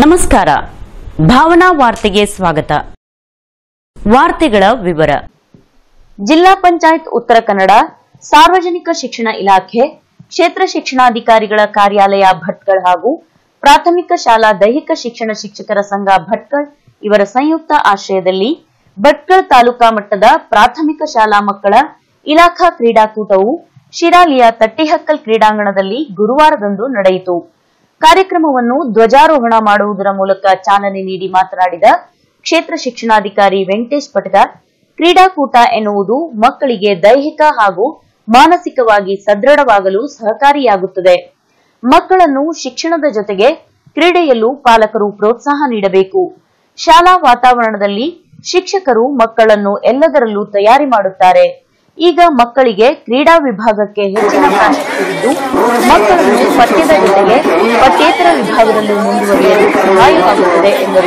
ನಮಸ್ಕಾರ ಭಾವನಾ ವಾರ್ತೆಗೆ ಸ್ವಾಗತ ವಾರ್ತೆಗಳ ವಿವರ ಜಿಲ್ಲಾ ಪಂಚಾಯತ್ ಉತ್ತರ ಕನ್ನಡ ಸಾರ್ವಜನಿಕ ಶಿಕ್ಷಣ ಇಲಾಖೆ ಕ್ಷೇತ್ರ ಶಿಕ್ಷಣಾಧಿಕಾರಿಗಳ ಕಾರ್ಯಾಲಯ ಭಟ್ಕಳ ಹಾಗೂ ಪ್ರಾಥಮಿಕ ಶಾಲಾ ದೈಹಿಕ ಶಿಕ್ಷಣ ಶಿಕ್ಷಕರ ಸಂಘ ಭಟ್ಕಳ ಇವರ ಸಂಯುಕ್ತ ಆಶ್ರಯದಲ್ಲಿ ಭಟ್ಕಳ ತಾಲೂಕಾ ಮಟ್ಟದ ಪ್ರಾಥಮಿಕ ಶಾಲಾ ಮಕ್ಕಳ ಇಲಾಖಾ ಕ್ರೀಡಾಕೂಟವು ಶಿರಾಲಿಯ ತಟ್ಟಿಹಕ್ಕಲ್ ಕ್ರೀಡಾಂಗಣದಲ್ಲಿ ಗುರುವಾರದಂದು ನಡೆಯಿತು ಕಾರ್ಯಕ್ರಮವನ್ನು ಧ್ವಜಾರೋಹಣ ಮಾಡುವುದರ ಮೂಲಕ ಚಾಲನೆ ನೀಡಿ ಮಾತನಾಡಿದ ಕ್ಷೇತ್ರ ಶಿಕ್ಷಣಾಧಿಕಾರಿ ವೆಂಕಟೇಶ್ ಪಟಗಾರ್ ಕ್ರೀಡಾಕೂಟ ಎನ್ನುವುದು ಮಕ್ಕಳಿಗೆ ದೈಹಿಕ ಹಾಗೂ ಮಾನಸಿಕವಾಗಿ ಸದೃಢವಾಗಲು ಸಹಕಾರಿಯಾಗುತ್ತದೆ ಮಕ್ಕಳನ್ನು ಶಿಕ್ಷಣದ ಜೊತೆಗೆ ಕ್ರೀಡೆಯಲ್ಲೂ ಪಾಲಕರು ಪ್ರೋತ್ಸಾಹ ನೀಡಬೇಕು ಶಾಲಾ ವಾತಾವರಣದಲ್ಲಿ ಶಿಕ್ಷಕರು ಮಕ್ಕಳನ್ನು ಎಲ್ಲದರಲ್ಲೂ ತಯಾರಿ ಮಾಡುತ್ತಾರೆ ಈಗ ಮಕ್ಕಳಿಗೆ ಕ್ರೀಡಾ ವಿಭಾಗಕ್ಕೆ ಹೆಚ್ಚಿನ ಪ್ರಾಶಸ್ತ್ಯವಿದ್ದು ಮಕ್ಕಳನ್ನು ಪಠ್ಯದ ಜೊತೆಗೆ ಪಠ್ಯೇತರ ವಿಭಾಗದಲ್ಲೂ ಮುಂದುವರಿಯಲು ಸಹಾಯವಾಗುತ್ತದೆ ಎಂದರು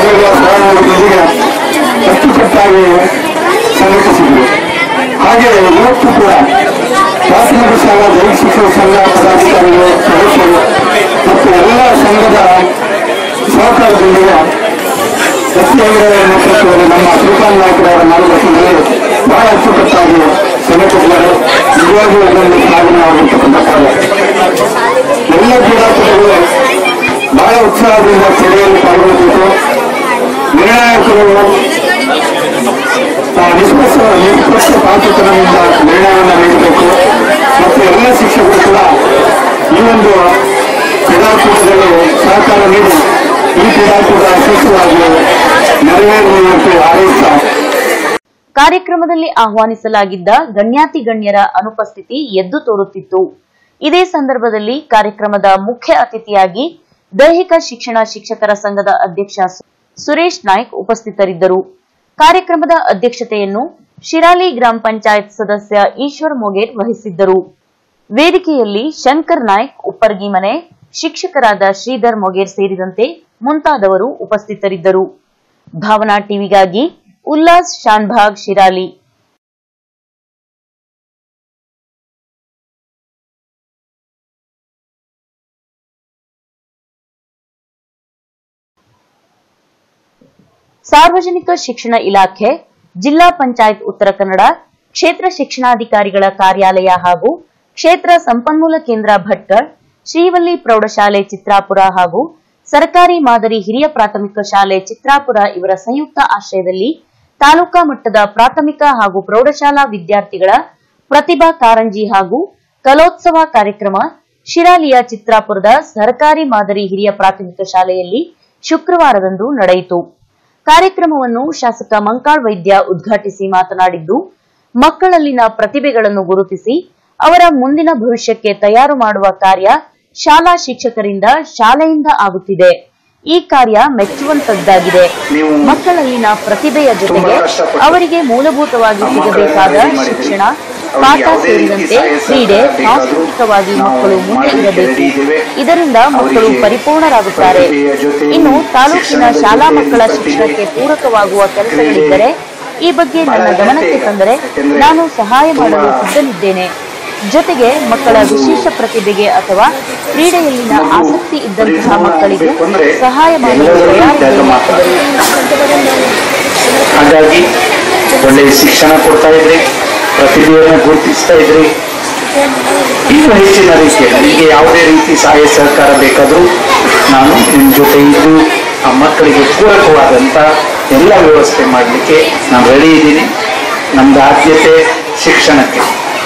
ಅಚ್ಚುಕಟ್ಟಾಗಿ ಸಂಘಟಿಸಿದ್ರು ಹಾಗೆ ಇವತ್ತು ಕೂಡ ಪ್ರಾಥಮಿಕ ಶಾಲಾ ದೈಹಿಕ ಶಿಕ್ಷಣ ಸಂಘ ಪದಾಧಿಕಾರಿಗಳು ಸದಸ್ಯರು ಮತ್ತು ಎಲ್ಲ ಸಂಘದ ಸಹಕಾರದೊಂದಿಗೆ ಗಟ್ಟಿಯಾಗಿರುವ ನೇತೃತ್ವದಲ್ಲಿ ನಮ್ಮ ಶ್ರೀಕಾಂತ್ ನಾಯಕರವರ ಮಾರ್ಗದರ್ಶನದಲ್ಲಿ ಬಹಳ ಅಚ್ಚುಕಟ್ಟಾಗಿ ಸಂಘಟಿಸಿದ್ದಾರೆ ನಿಜವಾಗಿಯೂ ಅದೊಂದು ಶ್ಲಾಘನವಾಗಿರ್ತಕ್ಕಂಥ ಕಾರ್ಯ ಎಲ್ಲ ಕ್ರೀಡಾಪಟುಗಳು ಬಹಳ ಉತ್ಸಾಹದಿಂದ ಕ್ರೀಡೆಯಲ್ಲಿ ಪಾಲ್ಗೊಳ್ಳಬೇಕು ನಿರ್ಣಾಯಕರು ಆ, ನಿಷ್ಪಕ್ಷ ನಿಷ್ಪಕ್ಷ ಪಾತ್ರತನದಿಂದ ನಿರ್ಣಯವನ್ನು ನೀಡಬೇಕು ಮತ್ತು ಎಲ್ಲ ಶಿಕ್ಷಕರು ಕೂಡ ಈ ಒಂದು ಕ್ರೀಡಾಕೂಟದಲ್ಲಿ ಸಹಕಾರ ನೀಡಿ ಈ ಕ್ರೀಡಾಕೂಟ ಯಶಸ್ವಿಯಾಗಿ ನೆರವೇರುವಂತೆ ಹಾರೈಸ್ತಾ ಕಾರ್ಯಕ್ರಮದಲ್ಲಿ ಆಹ್ವಾನಿಸಲಾಗಿದ್ದ ಗಣ್ಯಾತಿ ಗಣ್ಯರ ಅನುಪಸ್ಥಿತಿ ಎದ್ದು ತೋರುತ್ತಿತ್ತು ಇದೇ ಸಂದರ್ಭದಲ್ಲಿ ಕಾರ್ಯಕ್ರಮದ ಮುಖ್ಯ ಅತಿಥಿಯಾಗಿ ದೈಹಿಕ ಶಿಕ್ಷಣ ಶಿಕ್ಷಕರ ಸಂಘದ ಅಧ್ಯಕ್ಷ ಸು- ಸುರೇಶ್ ನಾಯ್ಕ್ ಉಪಸ್ಥಿತರಿದ್ದರು ಕಾರ್ಯಕ್ರಮದ ಅಧ್ಯಕ್ಷತೆಯನ್ನು ಶಿರಾಲಿ ಗ್ರಾಮ ಪಂಚಾಯತ್ ಸದಸ್ಯ ಈಶ್ವರ್ ಮೊಗೇರ್ ವಹಿಸಿದ್ದರು ವೇದಿಕೆಯಲ್ಲಿ ಶಂಕರ್ ನಾಯ್ಕ್ ಉಪ್ಪರ್ಗಿ ಮನೆ ಶಿಕ್ಷಕರಾದ ಶ್ರೀಧರ್ ಮೊಗೇರ್ ಸೇರಿದಂತೆ ಮುಂತಾದವರು ಉಪಸ್ಥಿತರಿದ್ದರು ಭಾವನಾ ಟಿವಿಗಾಗಿ ಉಲ್ಲಾಸ್ ಶಾನ್ಭಾಗ್ ಶಿರಾಲಿ ಸಾರ್ವಜನಿಕ ಶಿಕ್ಷಣ ಇಲಾಖೆ ಜಿಲ್ಲಾ ಪಂಚಾಯತ್ ಉತ್ತರ ಕನ್ನಡ ಕ್ಷೇತ್ರ ಶಿಕ್ಷಣಾಧಿಕಾರಿಗಳ ಕಾರ್ಯಾಲಯ ಹಾಗೂ ಕ್ಷೇತ್ರ ಸಂಪನ್ಮೂಲ ಕೇಂದ್ರ ಭಟ್ಕಳ ಶ್ರೀವಲ್ಲಿ ಪ್ರೌಢಶಾಲೆ ಚಿತ್ರಾಪುರ ಹಾಗೂ ಸರ್ಕಾರಿ ಮಾದರಿ ಹಿರಿಯ ಪ್ರಾಥಮಿಕ ಶಾಲೆ ಚಿತ್ರಾಪುರ ಇವರ ಸಂಯುಕ್ತ ಆಶ್ರಯದಲ್ಲಿ ತಾಲೂಕಾ ಮಟ್ಟದ ಪ್ರಾಥಮಿಕ ಹಾಗೂ ಪ್ರೌಢಶಾಲಾ ವಿದ್ಯಾರ್ಥಿಗಳ ಪ್ರತಿಭಾ ಕಾರಂಜಿ ಹಾಗೂ ಕಲೋತ್ಸವ ಕಾರ್ಯಕ್ರಮ ಶಿರಾಲಿಯ ಚಿತ್ರಾಪುರದ ಸರ್ಕಾರಿ ಮಾದರಿ ಹಿರಿಯ ಪ್ರಾಥಮಿಕ ಶಾಲೆಯಲ್ಲಿ ಶುಕ್ರವಾರದಂದು ನಡೆಯಿತು ಕಾರ್ಯಕ್ರಮವನ್ನು ಶಾಸಕ ಮಂಕಾಳ್ ವೈದ್ಯ ಉದ್ಘಾಟಿಸಿ ಮಾತನಾಡಿದ್ದು ಮಕ್ಕಳಲ್ಲಿನ ಪ್ರತಿಭೆಗಳನ್ನು ಗುರುತಿಸಿ ಅವರ ಮುಂದಿನ ಭವಿಷ್ಯಕ್ಕೆ ತಯಾರು ಮಾಡುವ ಕಾರ್ಯ ಶಾಲಾ ಶಿಕ್ಷಕರಿಂದ ಶಾಲೆಯಿಂದ ಆಗುತ್ತಿದೆ ಈ ಕಾರ್ಯ ಮೆಚ್ಚುವಂತದ್ದಾಗಿದೆ ಮಕ್ಕಳಲ್ಲಿನ ಪ್ರತಿಭೆಯ ಜೊತೆಗೆ ಅವರಿಗೆ ಮೂಲಭೂತವಾಗಿ ಸಿಗಬೇಕಾದ ಶಿಕ್ಷಣ ಪಾಠ ಸೇರಿದಂತೆ ಕ್ರೀಡೆ ಸಾಂಸ್ಕೃತಿಕವಾಗಿ ಮಕ್ಕಳು ಮುಂದೆ ಇರಬೇಕು ಇದರಿಂದ ಮಕ್ಕಳು ಪರಿಪೂರ್ಣರಾಗುತ್ತಾರೆ ಇನ್ನು ತಾಲೂಕಿನ ಶಾಲಾ ಮಕ್ಕಳ ಶಿಕ್ಷಣಕ್ಕೆ ಪೂರಕವಾಗುವ ಕೆಲಸಗಳಿದ್ದರೆ ಈ ಬಗ್ಗೆ ನನ್ನ ಗಮನಕ್ಕೆ ತಂದರೆ ನಾನು ಸಹಾಯ ಮಾಡಲು ಸಿದ್ಧನಿದ್ದೇನೆ ಜೊತೆಗೆ ಮಕ್ಕಳ ವಿಶೇಷ ಪ್ರತಿಭೆಗೆ ಅಥವಾ ಕ್ರೀಡೆಯಲ್ಲಿನ ಆಸಕ್ತಿ ಇದ್ದಂತಹ ಮಕ್ಕಳಿಗೂ ಸಹಾಯ ಮಾಡಲು ತಯಾರಿದ್ದೇನೆ ಎಂದರು. ಹಾಗಾಗಿ ಒಳ್ಳೆಯ ಶಿಕ್ಷಣ ಕೊಡ್ತಾ ಇದ್ರಿ ಪ್ರತಿಭೆಯನ್ನು ಗುರುತಿಸ್ತಾ ಇದ್ರಿ ಇನ್ನು ಹೆಚ್ಚಿನ ರೀತಿಯಲ್ಲಿ ನಿಮಗೆ ಯಾವುದೇ ರೀತಿ ಸಹಾಯ ಸಹಕಾರ ಬೇಕಾದರೂ ನಾನು ನಿಮ್ಮ ಜೊತೆ ಇದ್ದು ಆ ಮಕ್ಕಳಿಗೆ ಪೂರಕವಾದಂಥ ಎಲ್ಲ ವ್ಯವಸ್ಥೆ ಮಾಡಲಿಕ್ಕೆ ನಾನು ರೆಡಿ ಇದ್ದೀನಿ ನಮ್ದು ಆದ್ಯತೆ ಶಿಕ್ಷಣಕ್ಕೆ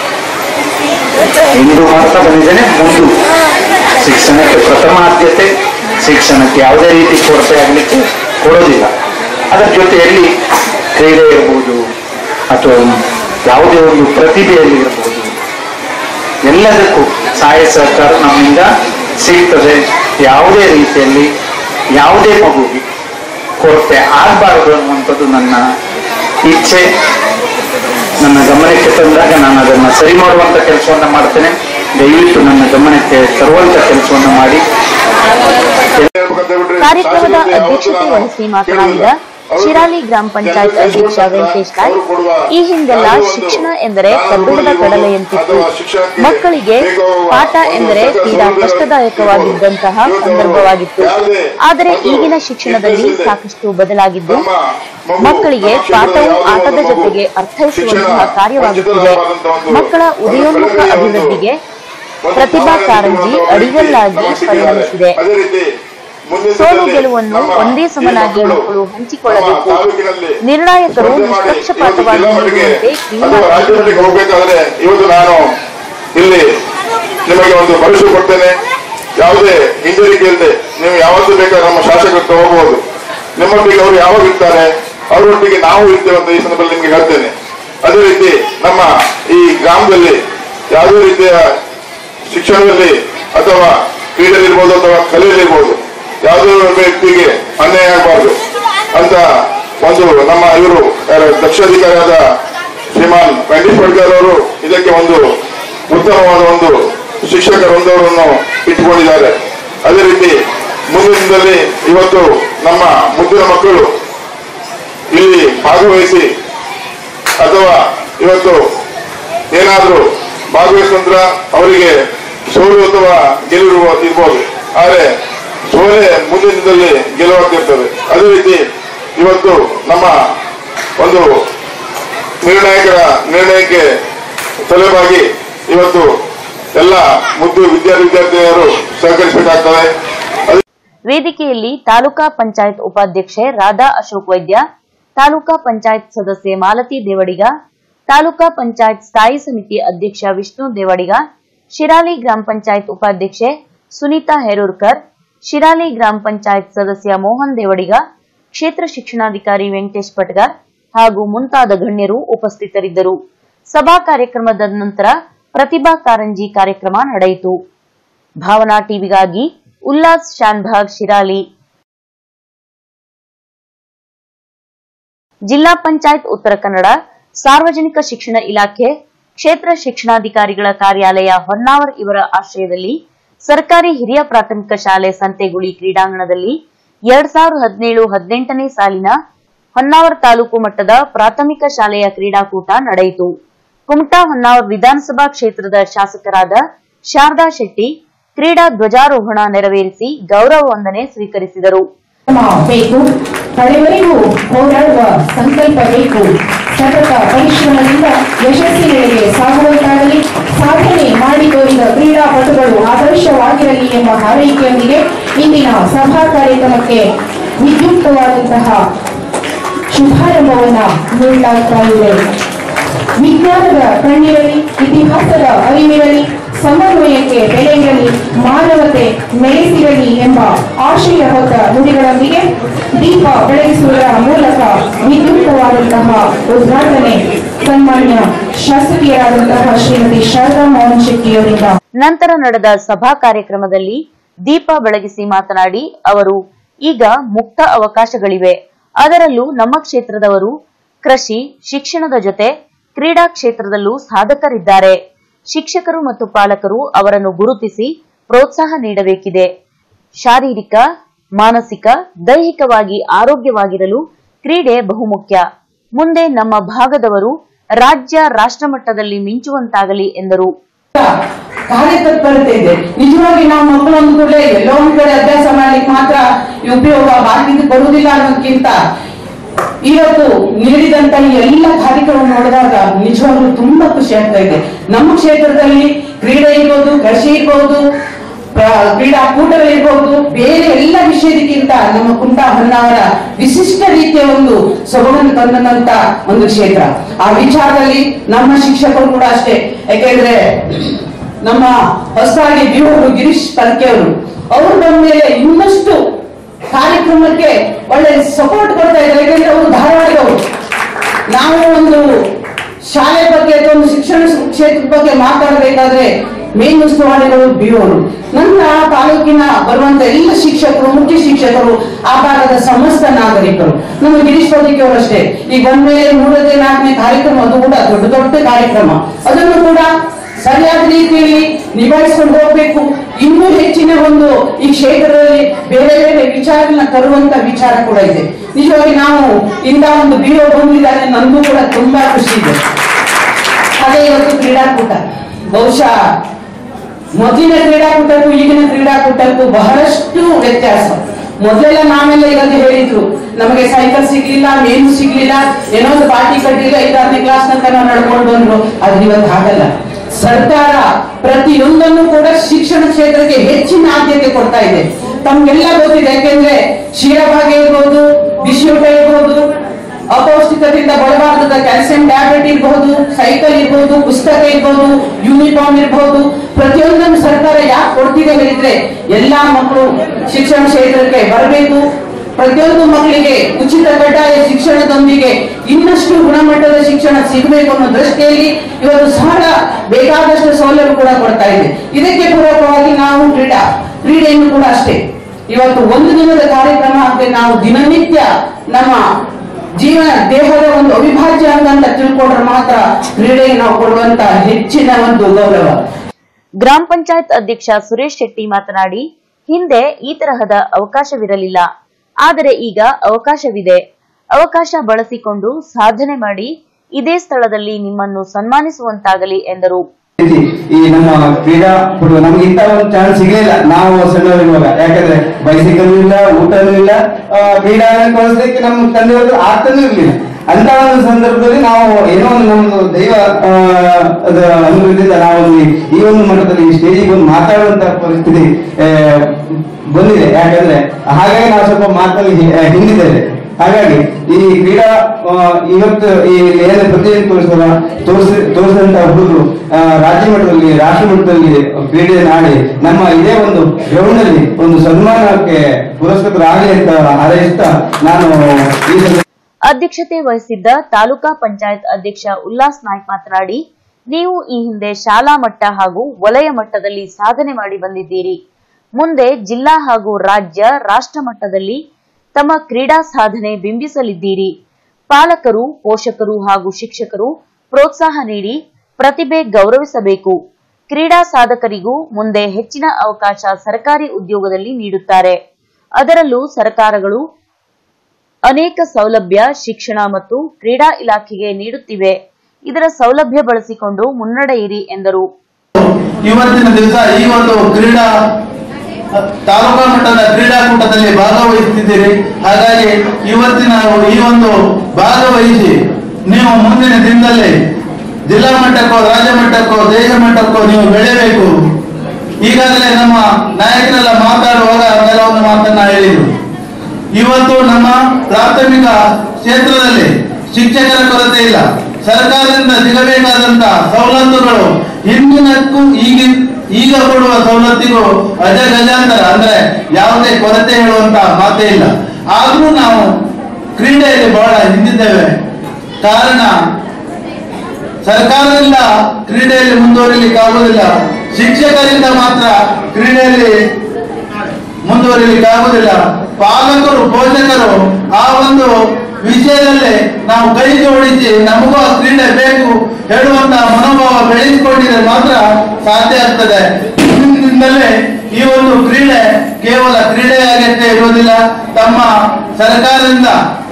ಇಂದು ಮಾಡ್ತಾ ಬಂದಿದ್ದೇನೆ ಮುಂದು ಶಿಕ್ಷಣಕ್ಕೆ ಪ್ರಥಮ ಆದ್ಯತೆ ಶಿಕ್ಷಣಕ್ಕೆ ಯಾವುದೇ ರೀತಿ ಕೊರತೆ ಆಗಲಿಕ್ಕೆ ಕೊಡೋದಿಲ್ಲ ಅದರ ಜೊತೆಯಲ್ಲಿ ಕ್ರೀಡೆ ಇರ್ಬೋದು ಅಥವಾ ಯಾವುದೇ ಒಂದು ಪ್ರತಿಭೆಯಲ್ಲಿ ಇರ್ಬೋದು ಎಲ್ಲದಕ್ಕೂ ಸಹಾಯ ಸಹಕಾರ ನಮ್ಮಿಂದ ಸಿಗ್ತದೆ ಯಾವುದೇ ರೀತಿಯಲ್ಲಿ ಯಾವುದೇ ಮಗುವಿಗೆ ಕೊರತೆ ಆಗಬಾರದು ಅನ್ನುವಂಥದ್ದು ನನ್ನ ಇಚ್ಛೆ ನನ್ನ ಗಮನಕ್ಕೆ ತಂದಾಗ ನಾನು ಅದನ್ನು ಸರಿ ಮಾಡುವಂತ ಕೆಲಸವನ್ನ ಮಾಡ್ತೇನೆ ದಯವಿಟ್ಟು ನನ್ನ ಗಮನಕ್ಕೆ ತರುವಂತ ಕೆಲಸವನ್ನ ಮಾಡಿ ಕಾರ್ಯಕ್ರಮದ ಅಧ್ಯಕ್ಷತೆ ವಹಿಸಿ ಮಾತನಾಡಿದ ಶಿರಾಲಿ ಗ್ರಾಮ ಪಂಚಾಯತ್ ಅಧ್ಯಕ್ಷ ವೆಂಕಟೇಶ್ ನಾಯ್ಕ್ ಈ ಹಿಂದೆಲ್ಲ ಶಿಕ್ಷಣ ಎಂದರೆ ಕಬ್ಬಿಣದ ಕಡಲೆಯಂತಿತ್ತು ಮಕ್ಕಳಿಗೆ ಪಾಠ ಎಂದರೆ ತೀರಾ ಕಷ್ಟದಾಯಕವಾಗಿದ್ದಂತಹ ಸಂದರ್ಭವಾಗಿತ್ತು ಆದರೆ ಈಗಿನ ಶಿಕ್ಷಣದಲ್ಲಿ ಸಾಕಷ್ಟು ಬದಲಾಗಿದ್ದು ಮಕ್ಕಳಿಗೆ ಪಾಠವು ಆಟದ ಜೊತೆಗೆ ಅರ್ಥೈಸುವಂತಹ ಕಾರ್ಯವಾಗುತ್ತಿದೆ ಮಕ್ಕಳ ಉದಯೋನ್ಮುಖ ಅಭಿವೃದ್ಧಿಗೆ ಪ್ರತಿಭಾ ಕಾರಂಜಿ ಅಡಿಗಲ್ಲಾಗಿ ಪರಿಣಮಿಸಿದೆ ಅದೇ ರೀತಿ ಮುಂದಿನ ಸೋಲು ದಿನದಲ್ಲಿ ಗೆಲುವನ್ನು ನಮ್ಮ ಒಂದೇ ಸಮನಾಗಿ ಮಕ್ಕಳು ಮಕ್ಕಳು ಹಂಚಿಕೊಳ್ಳಬೇಕು ನಮ್ಮ ತಾಲೂಕಿನಲ್ಲಿ ನಿರ್ಣಾಯಕರು ಸ್ಪರ್ಧೆ ಮಾಡಿ ನಿಷ್ಪಕ್ಷಪಾತವಾಗಿ ಇವತ್ತು ಜಿಲ್ಲಾ ನೀಡುವಂತೆ ಮಟ್ಟಿಗೆ ಅಥವಾ ರಾಜ್ಯ ಮಟ್ಟಿಗೆ ಕ್ರಿಯಾ ಹೋಗ್ಬೇಕಾದ್ರೆ ಇವತ್ತು ನಾನು ಇಲ್ಲಿ ನಿಮಗೆ ಒಂದು ಭವಿಷ್ಯ ಕೊಡ್ತೇನೆ ಯಾವುದೇ ಹಿಂಜರಿಕೆ ಇಲ್ಲದೆ ನೀವು ಯಾವತ್ತೂ ಬೇಕಾದ್ರೆ ನಮ್ಮ ಶಾಸಕರು ಹೋಗಬಹುದು ನಿಮ್ಮೊಟ್ಟಿಗೆ ಅವರು ಯಾವಾಗ ಇರ್ತಾರೆ ಅವರೊಟ್ಟಿಗೆ ನಾವು ಇರ್ತೇವೆ ಅಂತ ಈ ಸಂದರ್ಭದಲ್ಲಿ ನಿಮಗೆ ಹೇಳ್ತೇನೆ ಅದೇ ರೀತಿ ನಮ್ಮ ಈ ಗ್ರಾಮದಲ್ಲಿ ಯಾವುದೇ ರೀತಿಯ ಶಿಕ್ಷಣದಲ್ಲಿ ಅಥವಾ ಕ್ರೀಡೆಯಲ್ಲಿರ್ಬೋದು ಅಥವಾ ಕಲೆಯಲ್ಲಿರ್ಬೋದು ಯಾವುದೇ ಒಬ್ಬ ವ್ಯಕ್ತಿಗೆ ಅನ್ಯಾಯ ಆಗಬಾರ್ದು ಅಂತ ಒಂದು ನಮ್ಮ ಇವರು ಯಾರು ದಕ್ಷಾಧಿಕಾರಿಯಾದ ಶ್ರೀಮಾನ್ ವೆಂಕಟೇಶ್ ಪಡ್ಕರ್ ಅವರು ಇದಕ್ಕೆ ಒಂದು ಉತ್ತಮವಾದ ಒಂದು ಶಿಕ್ಷಕ ವೃಂದವನ್ನು ಇಟ್ಟುಕೊಂಡಿದ್ದಾರೆ ಅದೇ ರೀತಿ ಮುಂದಿನ ದಿನದಲ್ಲಿ ಇವತ್ತು ನಮ್ಮ ಮುದ್ದಿನ ಮಕ್ಕಳು ಇಲ್ಲಿ ಭಾಗವಹಿಸಿ ಅಥವಾ ಇವತ್ತು ಏನಾದರೂ ಭಾಗವಹಿಸಿದ್ರ ಅವರಿಗೆ ಸೋಲು ಅಥವಾ ಗೆಲುವು ಇರ್ಬೋದು ಆದರೆ ಸೋಲೆ ಮುಂದಿನ ದಿನದಲ್ಲಿ ಗೆಲುವಾಗ್ತಿರ್ತದೆ ಅದೇ ರೀತಿ ಇವತ್ತು ನಮ್ಮ ಒಂದು ನಿರ್ಣಾಯಕರ ನಿರ್ಣಯಕ್ಕೆ ತಲೆಬಾಗಿ ಇವತ್ತು ಎಲ್ಲ ಮುದ್ದು ವಿದ್ಯಾರ್ಥಿ ವಿದ್ಯಾರ್ಥಿನಿಯರು ಸಹಕರಿಸಬೇಕಾಗ್ತದೆ ಅದೇ ವೇದಿಕೆಯಲ್ಲಿ ತಾಲೂಕಾ ಪಂಚಾಯತ್ ಉಪಾಧ್ಯಕ್ಷೆ ರಾಧಾ ಅಶೋಕ್ ವೈದ್ಯ ತಾಲೂಕಾ ಪಂಚಾಯತ್ ಸದಸ್ಯೆ ಮಾಲತಿ ದೇವಡಿಗ ತಾಲೂಕಾ ಪಂಚಾಯತ್ ಸ್ಥಾಯಿ ಸಮಿತಿ ಅಧ್ಯಕ್ಷ ವಿಷ್ಣು ದೇವಡಿಗ ಶಿರಾಲಿ ಗ್ರಾಮ ಪಂಚಾಯತ್ ಉಪಾಧ್ಯಕ್ಷೆ ಸುನೀತಾ ಹೆರೂರ್ಕರ್ ಶಿರಾಲಿ ಗ್ರಾಮ ಪಂಚಾಯತ್ ಸದಸ್ಯ ಮೋಹನ್ ದೇವಡಿಗ ಕ್ಷೇತ್ರ ಶಿಕ್ಷಣಾಧಿಕಾರಿ ವೆಂಕಟೇಶ್ ಪಟ್ಗಾರ್ ಹಾಗೂ ಮುಂತಾದ ಗಣ್ಯರು ಉಪಸ್ಥಿತರಿದ್ದರು ಸಭಾ ಕಾರ್ಯಕ್ರಮದ ನಂತರ ಪ್ರತಿಭಾ ಕಾರಂಜಿ ಕಾರ್ಯಕ್ರಮ ನಡೆಯಿತು ಭಾವನಾ ಟಿವಿಗಾಗಿ ಉಲ್ಲಾಸ್ ಶಾನ್ಭಾಗ್ ಶಿರಾಲಿ ಜಿಲ್ಲಾ ಪಂಚಾಯತ್ ಉತ್ತರ ಕನ್ನಡ ಸಾರ್ವಜನಿಕ ಶಿಕ್ಷಣ ಇಲಾಖೆ ಕ್ಷೇತ್ರ ಶಿಕ್ಷಣಾಧಿಕಾರಿಗಳ ಕಾರ್ಯಾಲಯ ಹೊನ್ನಾವರ್ ಇವರ ಆಶ್ರಯದಲ್ಲಿ ಸರ್ಕಾರಿ ಹಿರಿಯ ಪ್ರಾಥಮಿಕ ಶಾಲೆ ಸಂತೆಗುಳಿ ಕ್ರೀಡಾಂಗಣದಲ್ಲಿ ಎರಡ್ ಸಾವಿರದ ಹದಿನೇಳು ಹದಿನೆಂಟನೇ ಸಾಲಿನ ಹೊನ್ನಾವರ್ ತಾಲೂಕು ಮಟ್ಟದ ಪ್ರಾಥಮಿಕ ಶಾಲೆಯ ಕ್ರೀಡಾಕೂಟ ನಡೆಯಿತು ಕುಮಟಾ ಹೊನ್ನಾವರ್ ವಿಧಾನಸಭಾ ಕ್ಷೇತ್ರದ ಶಾಸಕರಾದ ಶಾರದಾ ಶೆಟ್ಟಿ ಕ್ರೀಡಾ ಧ್ವಜಾರೋಹಣ ನೆರವೇರಿಸಿ ಗೌರವ ವಂದನೆ ಸ್ವೀಕರಿಸಿದರು ಶ್ರಮ ಬೇಕು ಕಡೆವರೆಗೂ ಹೋರಾಡುವ ಸಂಕಲ್ಪ ಬೇಕು ಸತತ ಪರಿಶ್ರಮದಿಂದ ಯಶಸ್ಸಿನೆಡೆಗೆ ಸಾಗುವಂತಾಗಲಿ ಸಾಧನೆ ಮಾಡಿ ತೋರಿದ ಕ್ರೀಡಾಪಟುಗಳು ಆದರ್ಶವಾಗಿರಲಿ ಎಂಬ ಹಾರೈಕೆಯೊಂದಿಗೆ ಇಂದಿನ ಸಭಾ ಕಾರ್ಯಕ್ರಮಕ್ಕೆ ವಿದ್ಯುಕ್ತವಾದಂತಹ ಶುಭಾರಂಭವನ್ನ ನೀಡಲಾಗ್ತಾ ಇದೆ ವಿಜ್ಞಾನದ ಕಣ್ಣಿರಲಿ ಇತಿಹಾಸದ ಅರಿವಿರಲಿ ಸಮನ್ವಯಕ್ಕೆ ಬೆಲೆ ಇರಲಿ ಮಾನವತೆ ನೆಲೆಸಿರಲಿ ಎಂಬ ಆಶಯ ಹೊತ್ತ ನುಡಿಗಳೊಂದಿಗೆ ದೀಪ ಬೆಳಗಿಸುವುದರ ಮೂಲಕ ವಿದ್ಯುಕ್ತವಾದಂತಹ ಉದ್ಘಾಟನೆ ಸನ್ಮಾನ್ಯ ಶಾಸಕಿಯರಾದಂತಹ ಶ್ರೀಮತಿ ಶಾರದಾ ಮೋಹನ್ ಶೆಟ್ಟಿಯವರಿಂದ ನಂತರ ನಡೆದ ಸಭಾ ಕಾರ್ಯಕ್ರಮದಲ್ಲಿ ದೀಪ ಬೆಳಗಿಸಿ ಮಾತನಾಡಿ ಅವರು ಈಗ ಮುಕ್ತ ಅವಕಾಶಗಳಿವೆ ಅದರಲ್ಲೂ ನಮ್ಮ ಕ್ಷೇತ್ರದವರು ಕೃಷಿ ಶಿಕ್ಷಣದ ಜೊತೆ ಕ್ರೀಡಾ ಕ್ಷೇತ್ರದಲ್ಲೂ ಸಾಧಕರಿದ್ದಾರೆ ಶಿಕ್ಷಕರು ಮತ್ತು ಪಾಲಕರು ಅವರನ್ನು ಗುರುತಿಸಿ ಪ್ರೋತ್ಸಾಹ ನೀಡಬೇಕಿದೆ ಶಾರೀರಿಕ ಮಾನಸಿಕ ದೈಹಿಕವಾಗಿ ಆರೋಗ್ಯವಾಗಿರಲು ಕ್ರೀಡೆ ಬಹುಮುಖ್ಯ ಮುಂದೆ ನಮ್ಮ ಭಾಗದವರು ರಾಜ್ಯ ರಾಷ್ಟ್ರಮಟ್ಟದಲ್ಲಿ ಮಿಂಚುವಂತಾಗಲಿ ಎಂದರು ಕಾರ್ಯತತ್ಪರತೆ ಇದೆ ನಿಜವಾಗಿ ನಾವು ಮಕ್ಕಳು ಅಂದ ಕೂಡಲೇ ಎಲ್ಲೋ ಒಂದ್ ಕಡೆ ಅಭ್ಯಾಸ ಮಾಡ್ಲಿಕ್ಕೆ ಮಾತ್ರ ಈ ಉಪಯೋಗ ಬಾಕಿದ್ದು ಬರುವುದಿಲ್ಲ ಅನ್ನೋದಕ್ಕಿಂತ ಇವತ್ತು ನೀಡಿದಂತ ಈ ಎಲ್ಲ ಕಾರ್ಯಕ್ರಮ ನೋಡಿದಾಗ ನಿಜವಾಗ್ಲೂ ತುಂಬಾ ಖುಷಿ ಆಗ್ತಾ ಇದೆ ನಮ್ಮ ಕ್ಷೇತ್ರದಲ್ಲಿ ಕ್ರೀಡೆ ಇರ್ಬೋದು ಕೃಷಿ ಇರ್ಬೋದು ಪ್ರ- ಕ್ರೀಡಾಕೂಟಗಳಿರ್ಬೋದು ಬೇರೆ ಎಲ್ಲ ವಿಷಯದಕ್ಕಿಂತ ನಮ್ಮ ಕುಂಟಾ ಹೊನ್ನಾವರ ವಿಶಿಷ್ಟ ರೀತಿಯ ಒಂದು ಸೊಬಗನ್ನು ತಂದಂತ ಒಂದು ಕ್ಷೇತ್ರ ಆ ವಿಚಾರದಲ್ಲಿ ನಮ್ಮ ಶಿಕ್ಷಕರು ಕೂಡ ಅಷ್ಟೇ ಯಾಕೆಂದ್ರೆ ನಮ್ಮ ಹೊಸದಾಗಿ ಬಿಹೋರು ಗಿರೀಶ್ ಕಲ್ಕೆ ಅವರು ಅವರು ಬಂದ ಮೇಲೆ ಇನ್ನಷ್ಟು ಕಾರ್ಯಕ್ರಮಕ್ಕೆ ಒಳ್ಳೆ ಸಪೋರ್ಟ್ ಕೊಡ್ತಾ ಇದ್ದಾರೆ ಯಾಕಂದ್ರೆ ಅವರು ಧಾರವಾಡದವರು ನಾವು ಒಂದು ಶಾಲೆ ಬಗ್ಗೆ ಅಥವಾ ಒಂದು ಶಿಕ್ಷಣ ಕ್ಷೇತ್ರದ ಬಗ್ಗೆ ಮಾತಾಡಬೇಕಾದ್ರೆ ಮೇನ್ ಉಸ್ತುವಾರಿಗಳು ಬಿಯೋರು ನನ್ನ ತಾಲೂಕಿನ ಬರುವಂತ ಎಲ್ಲ ಶಿಕ್ಷಕರು ಮುಖ್ಯ ಶಿಕ್ಷಕರು ಆ ಭಾಗದ ಸಮಸ್ತ ನಾಗರಿಕರು ನಮ್ಮ ಗಿರೀಶ್ ಪದಕಿ ಅವರಷ್ಟೇ ಈಗ ಬಂದ್ಮೇಲೆ ಮೂರನೇ ನಾಲ್ಕನೇ ಕಾರ್ಯಕ್ರಮ ಅದು ಕೂಡ ದೊಡ್ಡ ದೊಡ್ಡ ಕಾರ್ಯಕ್ರಮ ಅದನ್ನು ಕೂಡ ಸರಿಯಾದ ರೀತಿಯಲ್ಲಿ ನಿಭಾಯಿಸ್ಕೊಂಡು ಹೋಗ್ಬೇಕು ಇನ್ನೂ ಹೆಚ್ಚಿನ ಒಂದು ಈ ಕ್ಷೇತ್ರದಲ್ಲಿ ಬೇರೆ ಬೇರೆ ವಿಚಾರಗಳನ್ನ ತರುವಂತ ವಿಚಾರ ಕೂಡ ಇದೆ ನಿಜವಾಗಿ ನಾವು ಇಂಥ ಒಂದು ಬಿಒ ಬಂದಿದ್ದಾರೆ ನನಗೂ ಕೂಡ ತುಂಬಾ ಖುಷಿ ಇದೆ ಅದೇ ಇವತ್ತು ಕ್ರೀಡಾಕೂಟ ಬಹುಶಃ ಮೊದಲಿನ ಕ್ರೀಡಾಕೂಟಕ್ಕೂ ಈಗಿನ ಕ್ರೀಡಾಕೂಟಕ್ಕೂ ಬಹಳಷ್ಟು ವ್ಯತ್ಯಾಸ ಮೊದಲೆಲ್ಲ ನಾವೆಲ್ಲ ಇರೋದು ಹೇಳಿದ್ರು ನಮಗೆ ಸೈಕಲ್ ಸಿಗ್ಲಿಲ್ಲ ಮೇನು ಸಿಗ್ಲಿಲ್ಲ ಏನೋ ಒಂದು ಪಾರ್ಟಿ ಕಟ್ಟಿಲ್ಲ ಐದಾರನೇ ಕ್ಲಾಸ್ ತನಕ ನಾವು ನಡ್ಕೊಂಡು ಬಂದ್ರು ಆದ್ರೆ ಇವತ್ತು ಹಾಗಲ್ಲ ಸರ್ಕಾರ ಪ್ರತಿಯೊಂದನ್ನು ಕೂಡ ಶಿಕ್ಷಣ ಕ್ಷೇತ್ರಕ್ಕೆ ಹೆಚ್ಚಿನ ಆದ್ಯತೆ ಕೊಡ್ತಾ ಇದೆ ತಮ್ಗೆಲ್ಲ ಗೊತ್ತಿದೆ ಯಾಕೆಂದ್ರೆ ಕ್ಷೀರಭಾಗ್ಯ ಇರ್ಬೋದು ಬಿಸಿಯೂಟ ಇರ್ಬೋದು ಅಪೌಷ್ಟಿಕದಿಂದ ಬಳಬಾರದ ಕ್ಯಾಲ್ಸಿಯಂ ಟ್ಯಾಬ್ಲೆಟ್ ಇರಬಹುದು ಸೈಕಲ್ ಇರಬಹುದು ಪುಸ್ತಕ ಇರಬಹುದು ಯೂನಿಫಾರ್ಮ್ ಇರಬಹುದು ಪ್ರತಿಯೊಂದನ್ನು ಸರ್ಕಾರ ಯಾಕೆ ಕೊಡ್ತಿದೆ ಹೇಳಿದ್ರೆ ಎಲ್ಲಾ ಮಕ್ಕಳು ಶಿಕ್ಷಣ ಕ್ಷೇತ್ರಕ್ಕೆ ಬರಬೇಕು ಪ್ರತಿಯೊಂದು ಮಕ್ಕಳಿಗೆ ಉಚಿತ ಕಡ್ಡಾಯ ಶಿಕ್ಷಣದೊಂದಿಗೆ ಇನ್ನಷ್ಟು ಗುಣಮಟ್ಟದ ಶಿಕ್ಷಣ ಸಿಗಬೇಕು ಅನ್ನೋ ದೃಷ್ಟಿಯಲ್ಲಿ ಇವತ್ತು ಸಹ ಬೇಕಾದಷ್ಟು ಸೌಲಭ್ಯ ಕೂಡ ಕೊಡ್ತಾ ಇದೆ ಇದಕ್ಕೆ ಪೂರಕವಾಗಿ ನಾವು ಕ್ರೀಡಾ ಕ್ರೀಡೆಯನ್ನು ಕೂಡ ಅಷ್ಟೇ ಇವತ್ತು ಒಂದು ದಿನದ ಕಾರ್ಯಕ್ರಮ ಅಂದ್ರೆ ನಾವು ದಿನನಿತ್ಯ ನಮ್ಮ ಜೀವನ ದೇಹದ ಒಂದು ಅವಿಭಾಜ್ಯ ಅಂಗ ಅಂತ ತಿಳ್ಕೊಂಡ್ರೆ ಮಾತ್ರ ಕ್ರೀಡೆಗೆ ನಾವು ಕೊಡುವಂತ ಹೆಚ್ಚಿನ ಒಂದು ಗೌರವ ಗ್ರಾಮ ಪಂಚಾಯತ್ ಅಧ್ಯಕ್ಷ ಸುರೇಶ್ ಶೆಟ್ಟಿ ಮಾತನಾಡಿ ಹಿಂದೆ ಈ ತರಹದ ಅವಕಾಶವಿರಲಿಲ್ಲ ಆದರೆ ಈಗ ಅವಕಾಶವಿದೆ ಅವಕಾಶ ಬಳಸಿಕೊಂಡು ಸಾಧನೆ ಮಾಡಿ ಇದೇ ಸ್ಥಳದಲ್ಲಿ ನಿಮ್ಮನ್ನು ಸನ್ಮಾನಿಸುವಂತಾಗಲಿ ಎಂದರು ರೀತಿ ಈ ನಮ್ಮ ಕ್ರೀಡಾಪಟು ನಮ್ಗೆ ಇಂಥ ಒಂದು ಚಾನ್ಸ್ ಸಿಗಲಿಲ್ಲ ನಾವು ಸಣ್ಣವರಿರುವಾಗ ಯಾಕಂದ್ರೆ ಬೈಸಿಕಲ್ ಇಲ್ಲ ಊಟನೂ ಇಲ್ಲ ಆ, ಕ್ರೀಡಾಂಗಣ ಕಳಿಸ್ಲಿಕ್ಕೆ ನಮ್ಮ ತಂದೆಯವರು ಆಗ್ತಾನೂ ಇರ್ಲಿಲ್ಲ ಅಂತ ಒಂದು ಸಂದರ್ಭದಲ್ಲಿ ನಾವು ಏನೋ ಒಂದು ನಮ್ದು ದೈವ ಆ, ಅದ ಅನುಗ್ರಹದಿಂದ ನಾವು ಈ- ಈ ಒಂದು ಮಟ್ಟದಲ್ಲಿ ಈ ಸ್ಟೇಜಿಗೆ ಒಂದು ಮಾತಾಡುವಂತ ಪರಿಸ್ಥಿತಿ ಆ, ಬಂದಿದೆ ಯಾಕಂದ್ರೆ ಹಾಗಾಗಿ ನಾವು ಸ್ವಲ್ಪ ಮಾತಲ್ಲಿ ಹಿ- ಆ, ಹಿಂದಿದ್ದೇವೆ ಹಾಗಾಗಿ ಈ ಕ್ರೀಡಾ ಆ, ಇವತ್ತು ಈ ಏನು ಪ್ರತಿನಿಧಿ ತೋರಿಸೋಣ ತೋರಿಸಿ ತೋರಿಸಿದಂತ ಹುಡುಗರು ಆ, ರಾಜ್ಯ ಮಟ್ಟದಲ್ಲಿ ರಾಷ್ಟ್ರ ಮಟ್ಟದಲ್ಲಿ ಕ್ರೀಡೆಯನ್ನು ಆಡಿ ನಮ್ಮ ಇದೇ ಒಂದು ಗ್ರೌಂಡ್ ಅಲ್ಲಿ ಒಂದು ಸನ್ಮಾನಕ್ಕೆ ಪುರಸ್ಕೃತರಾಗಲಿ ಅಂತ ಹಾರೈಸ್ತಾ ನಾನು ಈ ಸಂದರ್ಭ- ಅಧ್ಯಕ್ಷತೆ ವಹಿಸಿದ್ದ ತಾಲೂಕಾ ಪಂಚಾಯತ್ ಅಧ್ಯಕ್ಷ ಉಲ್ಲಾಸ್ ನಾಯ್ಕ್ ಮಾತನಾಡಿ ನೀವು ಈ ಹಿಂದೆ ಶಾಲಾ ಮಟ್ಟ ಹಾಗೂ ವಲಯ ಮಟ್ಟದಲ್ಲಿ ಸಾಧನೆ ಮಾಡಿ ಬಂದಿದ್ದೀರಿ ಮುಂದೆ ಜಿಲ್ಲಾ ಹಾಗೂ ರಾಜ್ಯ ರಾಷ್ಟ್ರ ಮಟ್ಟದಲ್ಲಿ ತಮ್ಮ ಕ್ರೀಡಾ ಸಾಧನೆ ಬಿಂಬಿಸಲಿದ್ದೀರಿ ಪಾಲಕರು ಪೋಷಕರು ಹಾಗೂ ಶಿಕ್ಷಕರು ಪ್ರೋತ್ಸಾಹ ನೀಡಿ ಪ್ರತಿಭೆ ಗೌರವಿಸಬೇಕು ಕ್ರೀಡಾ ಸಾಧಕರಿಗೂ ಮುಂದೆ ಹೆಚ್ಚಿನ ಅವಕಾಶ ಸರ್ಕಾರಿ ಉದ್ಯೋಗದಲ್ಲಿ ನೀಡುತ್ತಾರೆ ಅದರಲ್ಲೂ ಸರ್ಕಾರಗಳು ಅನೇಕ ಸೌಲಭ್ಯ ಶಿಕ್ಷಣ ಮತ್ತು ಕ್ರೀಡಾ ಇಲಾಖೆಗೆ ನೀಡುತ್ತಿವೆ ಇದರ ಸೌಲಭ್ಯ ಬಳಸಿಕೊಂಡು ಮುನ್ನಡೆಯಿರಿ ಎಂದರು ಇವತ್ತಿನ ದಿವಸ ಈ ಒಂದು ಕ್ರೀಡಾ ತಾಲೂಕಾ ಮಟ್ಟದ ಕ್ರೀಡಾಕೂಟದಲ್ಲಿ ಭಾಗವಹಿಸುತ್ತಿದ್ದೀರಿ ಹಾಗಾಗಿ ಇವತ್ತಿನ ಈ ಒಂದು ಭಾಗವಹಿಸಿ ನೀವು ಮುಂದಿನ ದಿನದಲ್ಲಿ ಜಿಲ್ಲಾ ಮಟ್ಟಕ್ಕೋ ರಾಜ್ಯ ಮಟ್ಟಕ್ಕೋ ದೇಶ ಮಟ್ಟಕ್ಕೋ ನೀವು ಬೆಳೆಯಬೇಕು ಈಗಾಗಲೇ ನಮ್ಮ ನಾಯಕರೆಲ್ಲ ಮಾತಾಡುವಾಗ ಕೆಲವೊಂದು ಮಾತನ್ನ ಹೇಳಿದರು ಇವತ್ತು ನಮ್ಮ ಪ್ರಾಥಮಿಕ ಕ್ಷೇತ್ರದಲ್ಲಿ ಶಿಕ್ಷಕರ ಕೊರತೆ ಇಲ್ಲ ಸರ್ಕಾರದಿಂದ ಸಿಗಬೇಕಾದಂತ ಸವಲತ್ತುಗಳು ಹಿಂದಿನಕ್ಕೂ ಈಗ ಈಗ ಕೊಡುವ ಸವಲತ್ತಿಗೂ ಅಜ ಗಜಾಂತರ ಅಂದ್ರೆ ಯಾವುದೇ ಕೊರತೆ ಹೇಳುವಂತ ಮಾತೇ ಇಲ್ಲ ಆದ್ರೂ ನಾವು ಕ್ರೀಡೆಯಲ್ಲಿ ಬಹಳ ಹಿಂದಿದ್ದೇವೆ ಕಾರಣ ಸರ್ಕಾರದಿಂದ ಕ್ರೀಡೆಯಲ್ಲಿ ಮುಂದುವರಿಲಿಕ್ಕೆ ಆಗುವುದಿಲ್ಲ ಶಿಕ್ಷಕರಿಂದ ಮಾತ್ರ ಕ್ರೀಡೆಯಲ್ಲಿ ಮುಂದುವರಿಲಿಕ್ಕೆ ಆಗುವುದಿಲ್ಲ ಪಾಲಕರು ಪೋಷಕರು ಆ ಒಂದು ವಿಷಯದಲ್ಲಿ ನಾವು ಕೈ ಜೋಡಿಸಿ ನಮಗೂ ಆ ಕ್ರೀಡೆ ಬೇಕು ಹೇಳುವಂತ ಮನೋಭಾವ ಬೆಳೆಸಿಕೊಂಡಿದ್ರೆ ಮಾತ್ರ ಸಾಧ್ಯ ಆಗ್ತದೆ ಹಿಂದಿನಿಂದಲೇ ಈ ಒಂದು ಕ್ರೀಡೆ ಕೇವಲ ಕ್ರೀಡೆಯಾಗಷ್ಟೇ ಇರುವುದಿಲ್ಲ ತಮ್ಮ ಸರ್ಕಾರದಿಂದ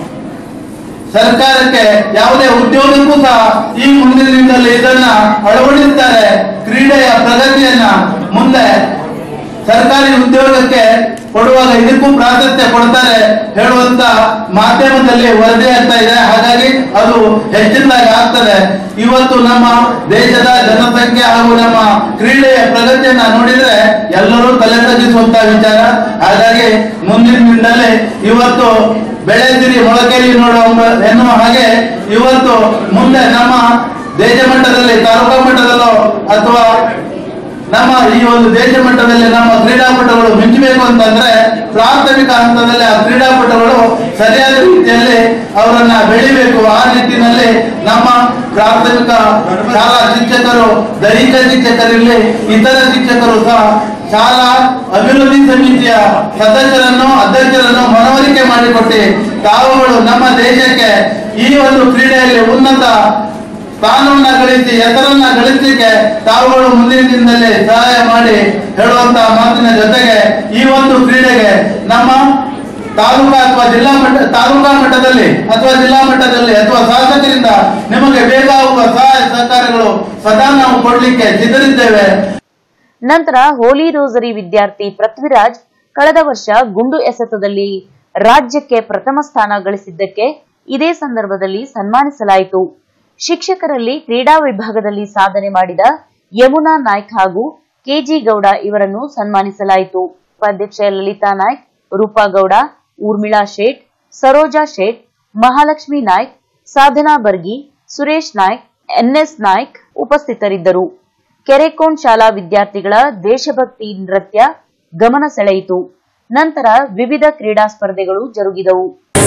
ಸರ್ಕಾರಕ್ಕೆ ಯಾವುದೇ ಉದ್ಯೋಗಕ್ಕೂ ಸಹ ಈ ಮುಂದಿನ ದಿನದಲ್ಲಿ ಇದನ್ನ ಅಳವಡಿಸ್ತಾರೆ ಕ್ರೀಡೆಯ ಪ್ರಗತಿಯನ್ನ ಮುಂದೆ ಸರ್ಕಾರಿ ಉದ್ಯೋಗಕ್ಕೆ ಕೊಡುವಾಗ ಇದಕ್ಕೂ ಪ್ರಾಶಸ್ತ್ಯ ಕೊಡ್ತಾರೆ ಹೇಳುವಂತ ಮಾಧ್ಯಮದಲ್ಲಿ ವರದಿ ಆಗ್ತಾ ಇದೆ ಹಾಗಾಗಿ ಅದು ಹೆಚ್ಚಿನದಾಗಿ ಆಗ್ತದೆ ಇವತ್ತು ನಮ್ಮ ದೇಶದ ಜನಸಂಖ್ಯೆ ಹಾಗೂ ನಮ್ಮ ಕ್ರೀಡೆಯ ಪ್ರಗತಿಯನ್ನ ನೋಡಿದ್ರೆ ಎಲ್ಲರೂ ತಲೆ ತಗ್ಗಿಸುವಂತ ವಿಚಾರ ಹಾಗಾಗಿ ಮುಂದಿನ ದಿನದಲ್ಲಿ ಇವತ್ತು ಬೆಳೆದಿರಿ ಮೊಳಕೆಯಲ್ಲಿ ನೋಡುವ ಎನ್ನುವ ಹಾಗೆ ಇವತ್ತು ಮುಂದೆ ನಮ್ಮ ದೇಶ ಮಟ್ಟದಲ್ಲಿ ತಾಲೂಕಾ ಮಟ್ಟದಲ್ಲೋ ಅಥವಾ ನಮ್ಮ ಈ ಒಂದು ದೇಶ ಮಟ್ಟದಲ್ಲಿ ನಮ್ಮ ಕ್ರೀಡಾಪಟುಗಳು ಮಿಂಚಬೇಕು ಅಂತಂದ್ರೆ ಪ್ರಾಥಮಿಕ ಹಂತದಲ್ಲಿ ಆ ಕ್ರೀಡಾಪಟುಗಳು ಸರಿಯಾದ ರೀತಿಯಲ್ಲಿ ಅವರನ್ನ ಬೆಳಿಬೇಕು ಆ ನಿಟ್ಟಿನಲ್ಲಿ ನಮ್ಮ ಪ್ರಾಥಮಿಕ ಶಾಲಾ ಶಿಕ್ಷಕರು ದೈಹಿಕ ಶಿಕ್ಷಕರಿರಲಿ ಇತರ ಶಿಕ್ಷಕರು ಸಹ ಶಾಲಾ ಅಭಿವೃದ್ಧಿ ಸಮಿತಿಯ ಸದಸ್ಯರನ್ನು ಅಧ್ಯಕ್ಷರನ್ನು ಮನವರಿಕೆ ಮಾಡಿಕೊಟ್ಟು ತಾವುಗಳು ನಮ್ಮ ದೇಶಕ್ಕೆ ಈ ಒಂದು ಕ್ರೀಡೆಯಲ್ಲಿ ಉನ್ನತ ಸ್ಥಾನವನ್ನ ಗಳಿಸಿ ಹೆಸರನ್ನ ಗಳಿಸಲಿಕ್ಕೆ ತಾವುಗಳು ಮುಂದಿನ ದಿನದಲ್ಲಿ ಸಹಾಯ ಮಾಡಿ ಹೇಳುವಂತ ಮಾತಿನ ಜೊತೆಗೆ ಈ ಒಂದು ಕ್ರೀಡೆಗೆ ನಮ್ಮ ತಾಲೂಕಾ ಅಥವಾ ಜಿಲ್ಲಾ ಮಟ್ಟ ತಾಲೂಕಾ ಮಟ್ಟದಲ್ಲಿ ಅಥವಾ ಜಿಲ್ಲಾ ಮಟ್ಟದಲ್ಲಿ ಅಥವಾ ಶಾಸಕರಿಂದ ನಿಮಗೆ ಬೇಕಾಗುವ ಸಹಾಯ ಸಹಕಾರಗಳು ಸದಾ ನಾವು ಕೊಡ್ಲಿಕ್ಕೆ ಸಿದ್ಧರಿದ್ದೇವೆ ನಂತರ ಹೋಲಿ ರೋಸರಿ ವಿದ್ಯಾರ್ಥಿ ಪೃಥ್ವಿರಾಜ್ ಕಳೆದ ವರ್ಷ ಗುಂಡು ಎಸೆತದಲ್ಲಿ ರಾಜ್ಯಕ್ಕೆ ಪ್ರಥಮ ಸ್ಥಾನ ಗಳಿಸಿದ್ದಕ್ಕೆ ಇದೇ ಸಂದರ್ಭದಲ್ಲಿ ಸನ್ಮಾನಿಸಲಾಯಿತು ಶಿಕ್ಷಕರಲ್ಲಿ ಕ್ರೀಡಾ ವಿಭಾಗದಲ್ಲಿ ಸಾಧನೆ ಮಾಡಿದ ಯಮುನಾ ನಾಯ್ಕ್ ಹಾಗೂ ಕೆಜಿ ಗೌಡ ಇವರನ್ನು ಸನ್ಮಾನಿಸಲಾಯಿತು ಉಪಾಧ್ಯಕ್ಷೆ ಲಲಿತಾ ನಾಯ್ಕ್ ರೂಪಾ ಗೌಡ ಊರ್ಮಿಳಾ ಶೇಟ್ ಸರೋಜಾ ಶೇಟ್ ಮಹಾಲಕ್ಷ್ಮಿ ನಾಯ್ಕ್ ಸಾಧನಾ ಬರ್ಗಿ ಸುರೇಶ್ ನಾಯ್ಕ್ ಎನ್ಎಸ್ ನಾಯ್ಕ್ ಉಪಸ್ಥಿತರಿದ್ದರು ಕೆರೆಕೋಣ್ ಶಾಲಾ ವಿದ್ಯಾರ್ಥಿಗಳ ದೇಶಭಕ್ತಿ ನೃತ್ಯ ಗಮನ ಸೆಳೆಯಿತು ನಂತರ ವಿವಿಧ ಕ್ರೀಡಾ ಸ್ಪರ್ಧೆಗಳು ಜರುಗಿದವು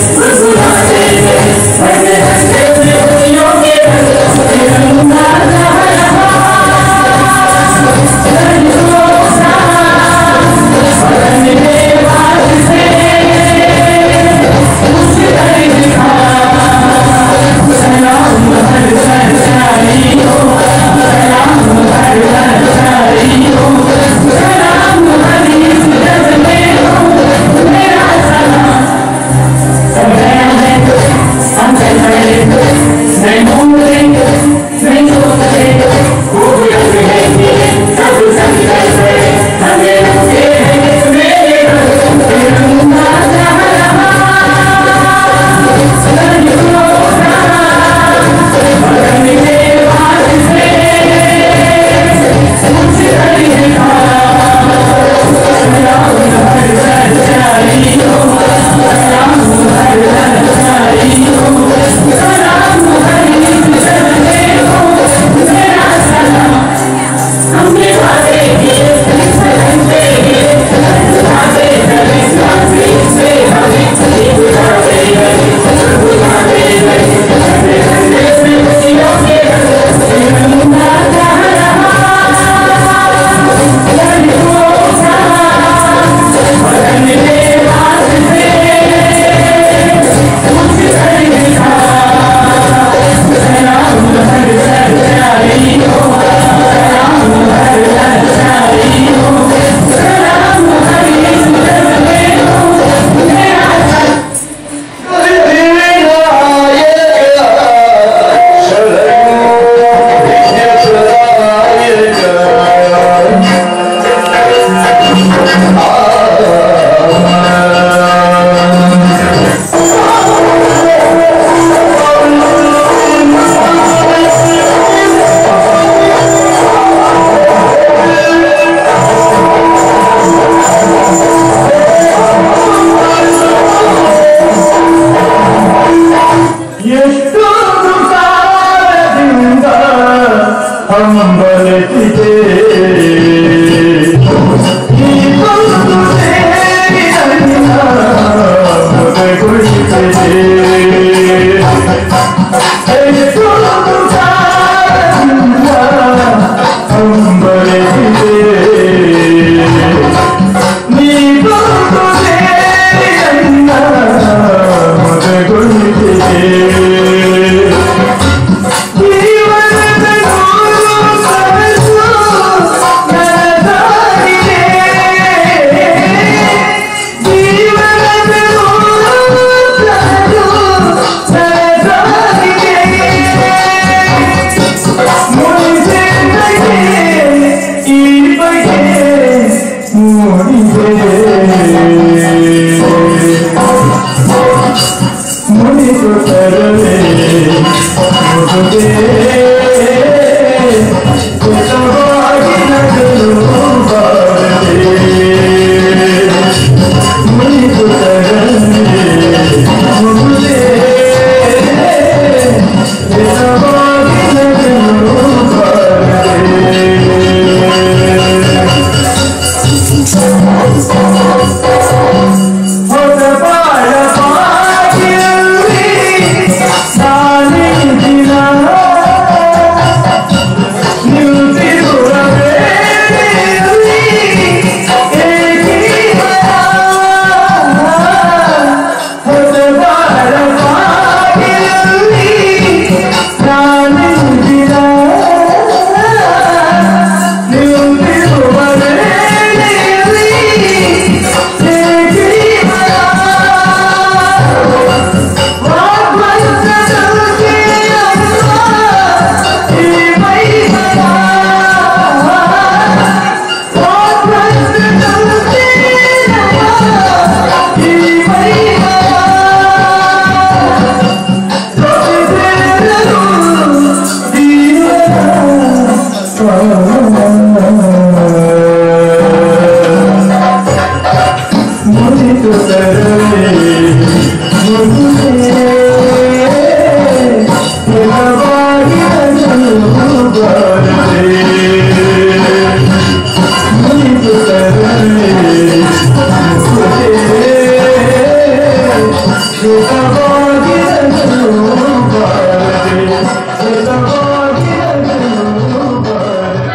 ಎಷ್ಟೊಂದು ಕಾಲದಿಂದ ಹಂಬಲಿಸಿದೆ ಈ ಒಂದು ಸೇರಿ ನನ್ನ ಮುದೆಗೊಳಿಸಿದೆ. ಎಷ್ಟೊಂದು ಕಾಲದಿಂದ ಹಂಬಲಿಸಿದೆ ನೀ ಬಂದು ಸೇರಿ ನನ್ನ ಮುದೆಗೊಳಿಸಿದೆ. ಜೀವನದ ನೂರು ಕನಸು ನನಸಾಗಿದೆ. ಜೀವನದ ನೂರು ಕನಸು ನನಸಾಗಿದೆ. ಮುರಿತು ತರಲೇ ಮುರಿದೆ ಹಿಮವಾಗಿ ಬಾರದೆ ಮುರಿತು ತರಲೇ ಮುರಿದೆ ಹಿಮವಾಗಿ ಬಾರದೆ ಹಿಮವಾಗಿ ಬಾರದೆ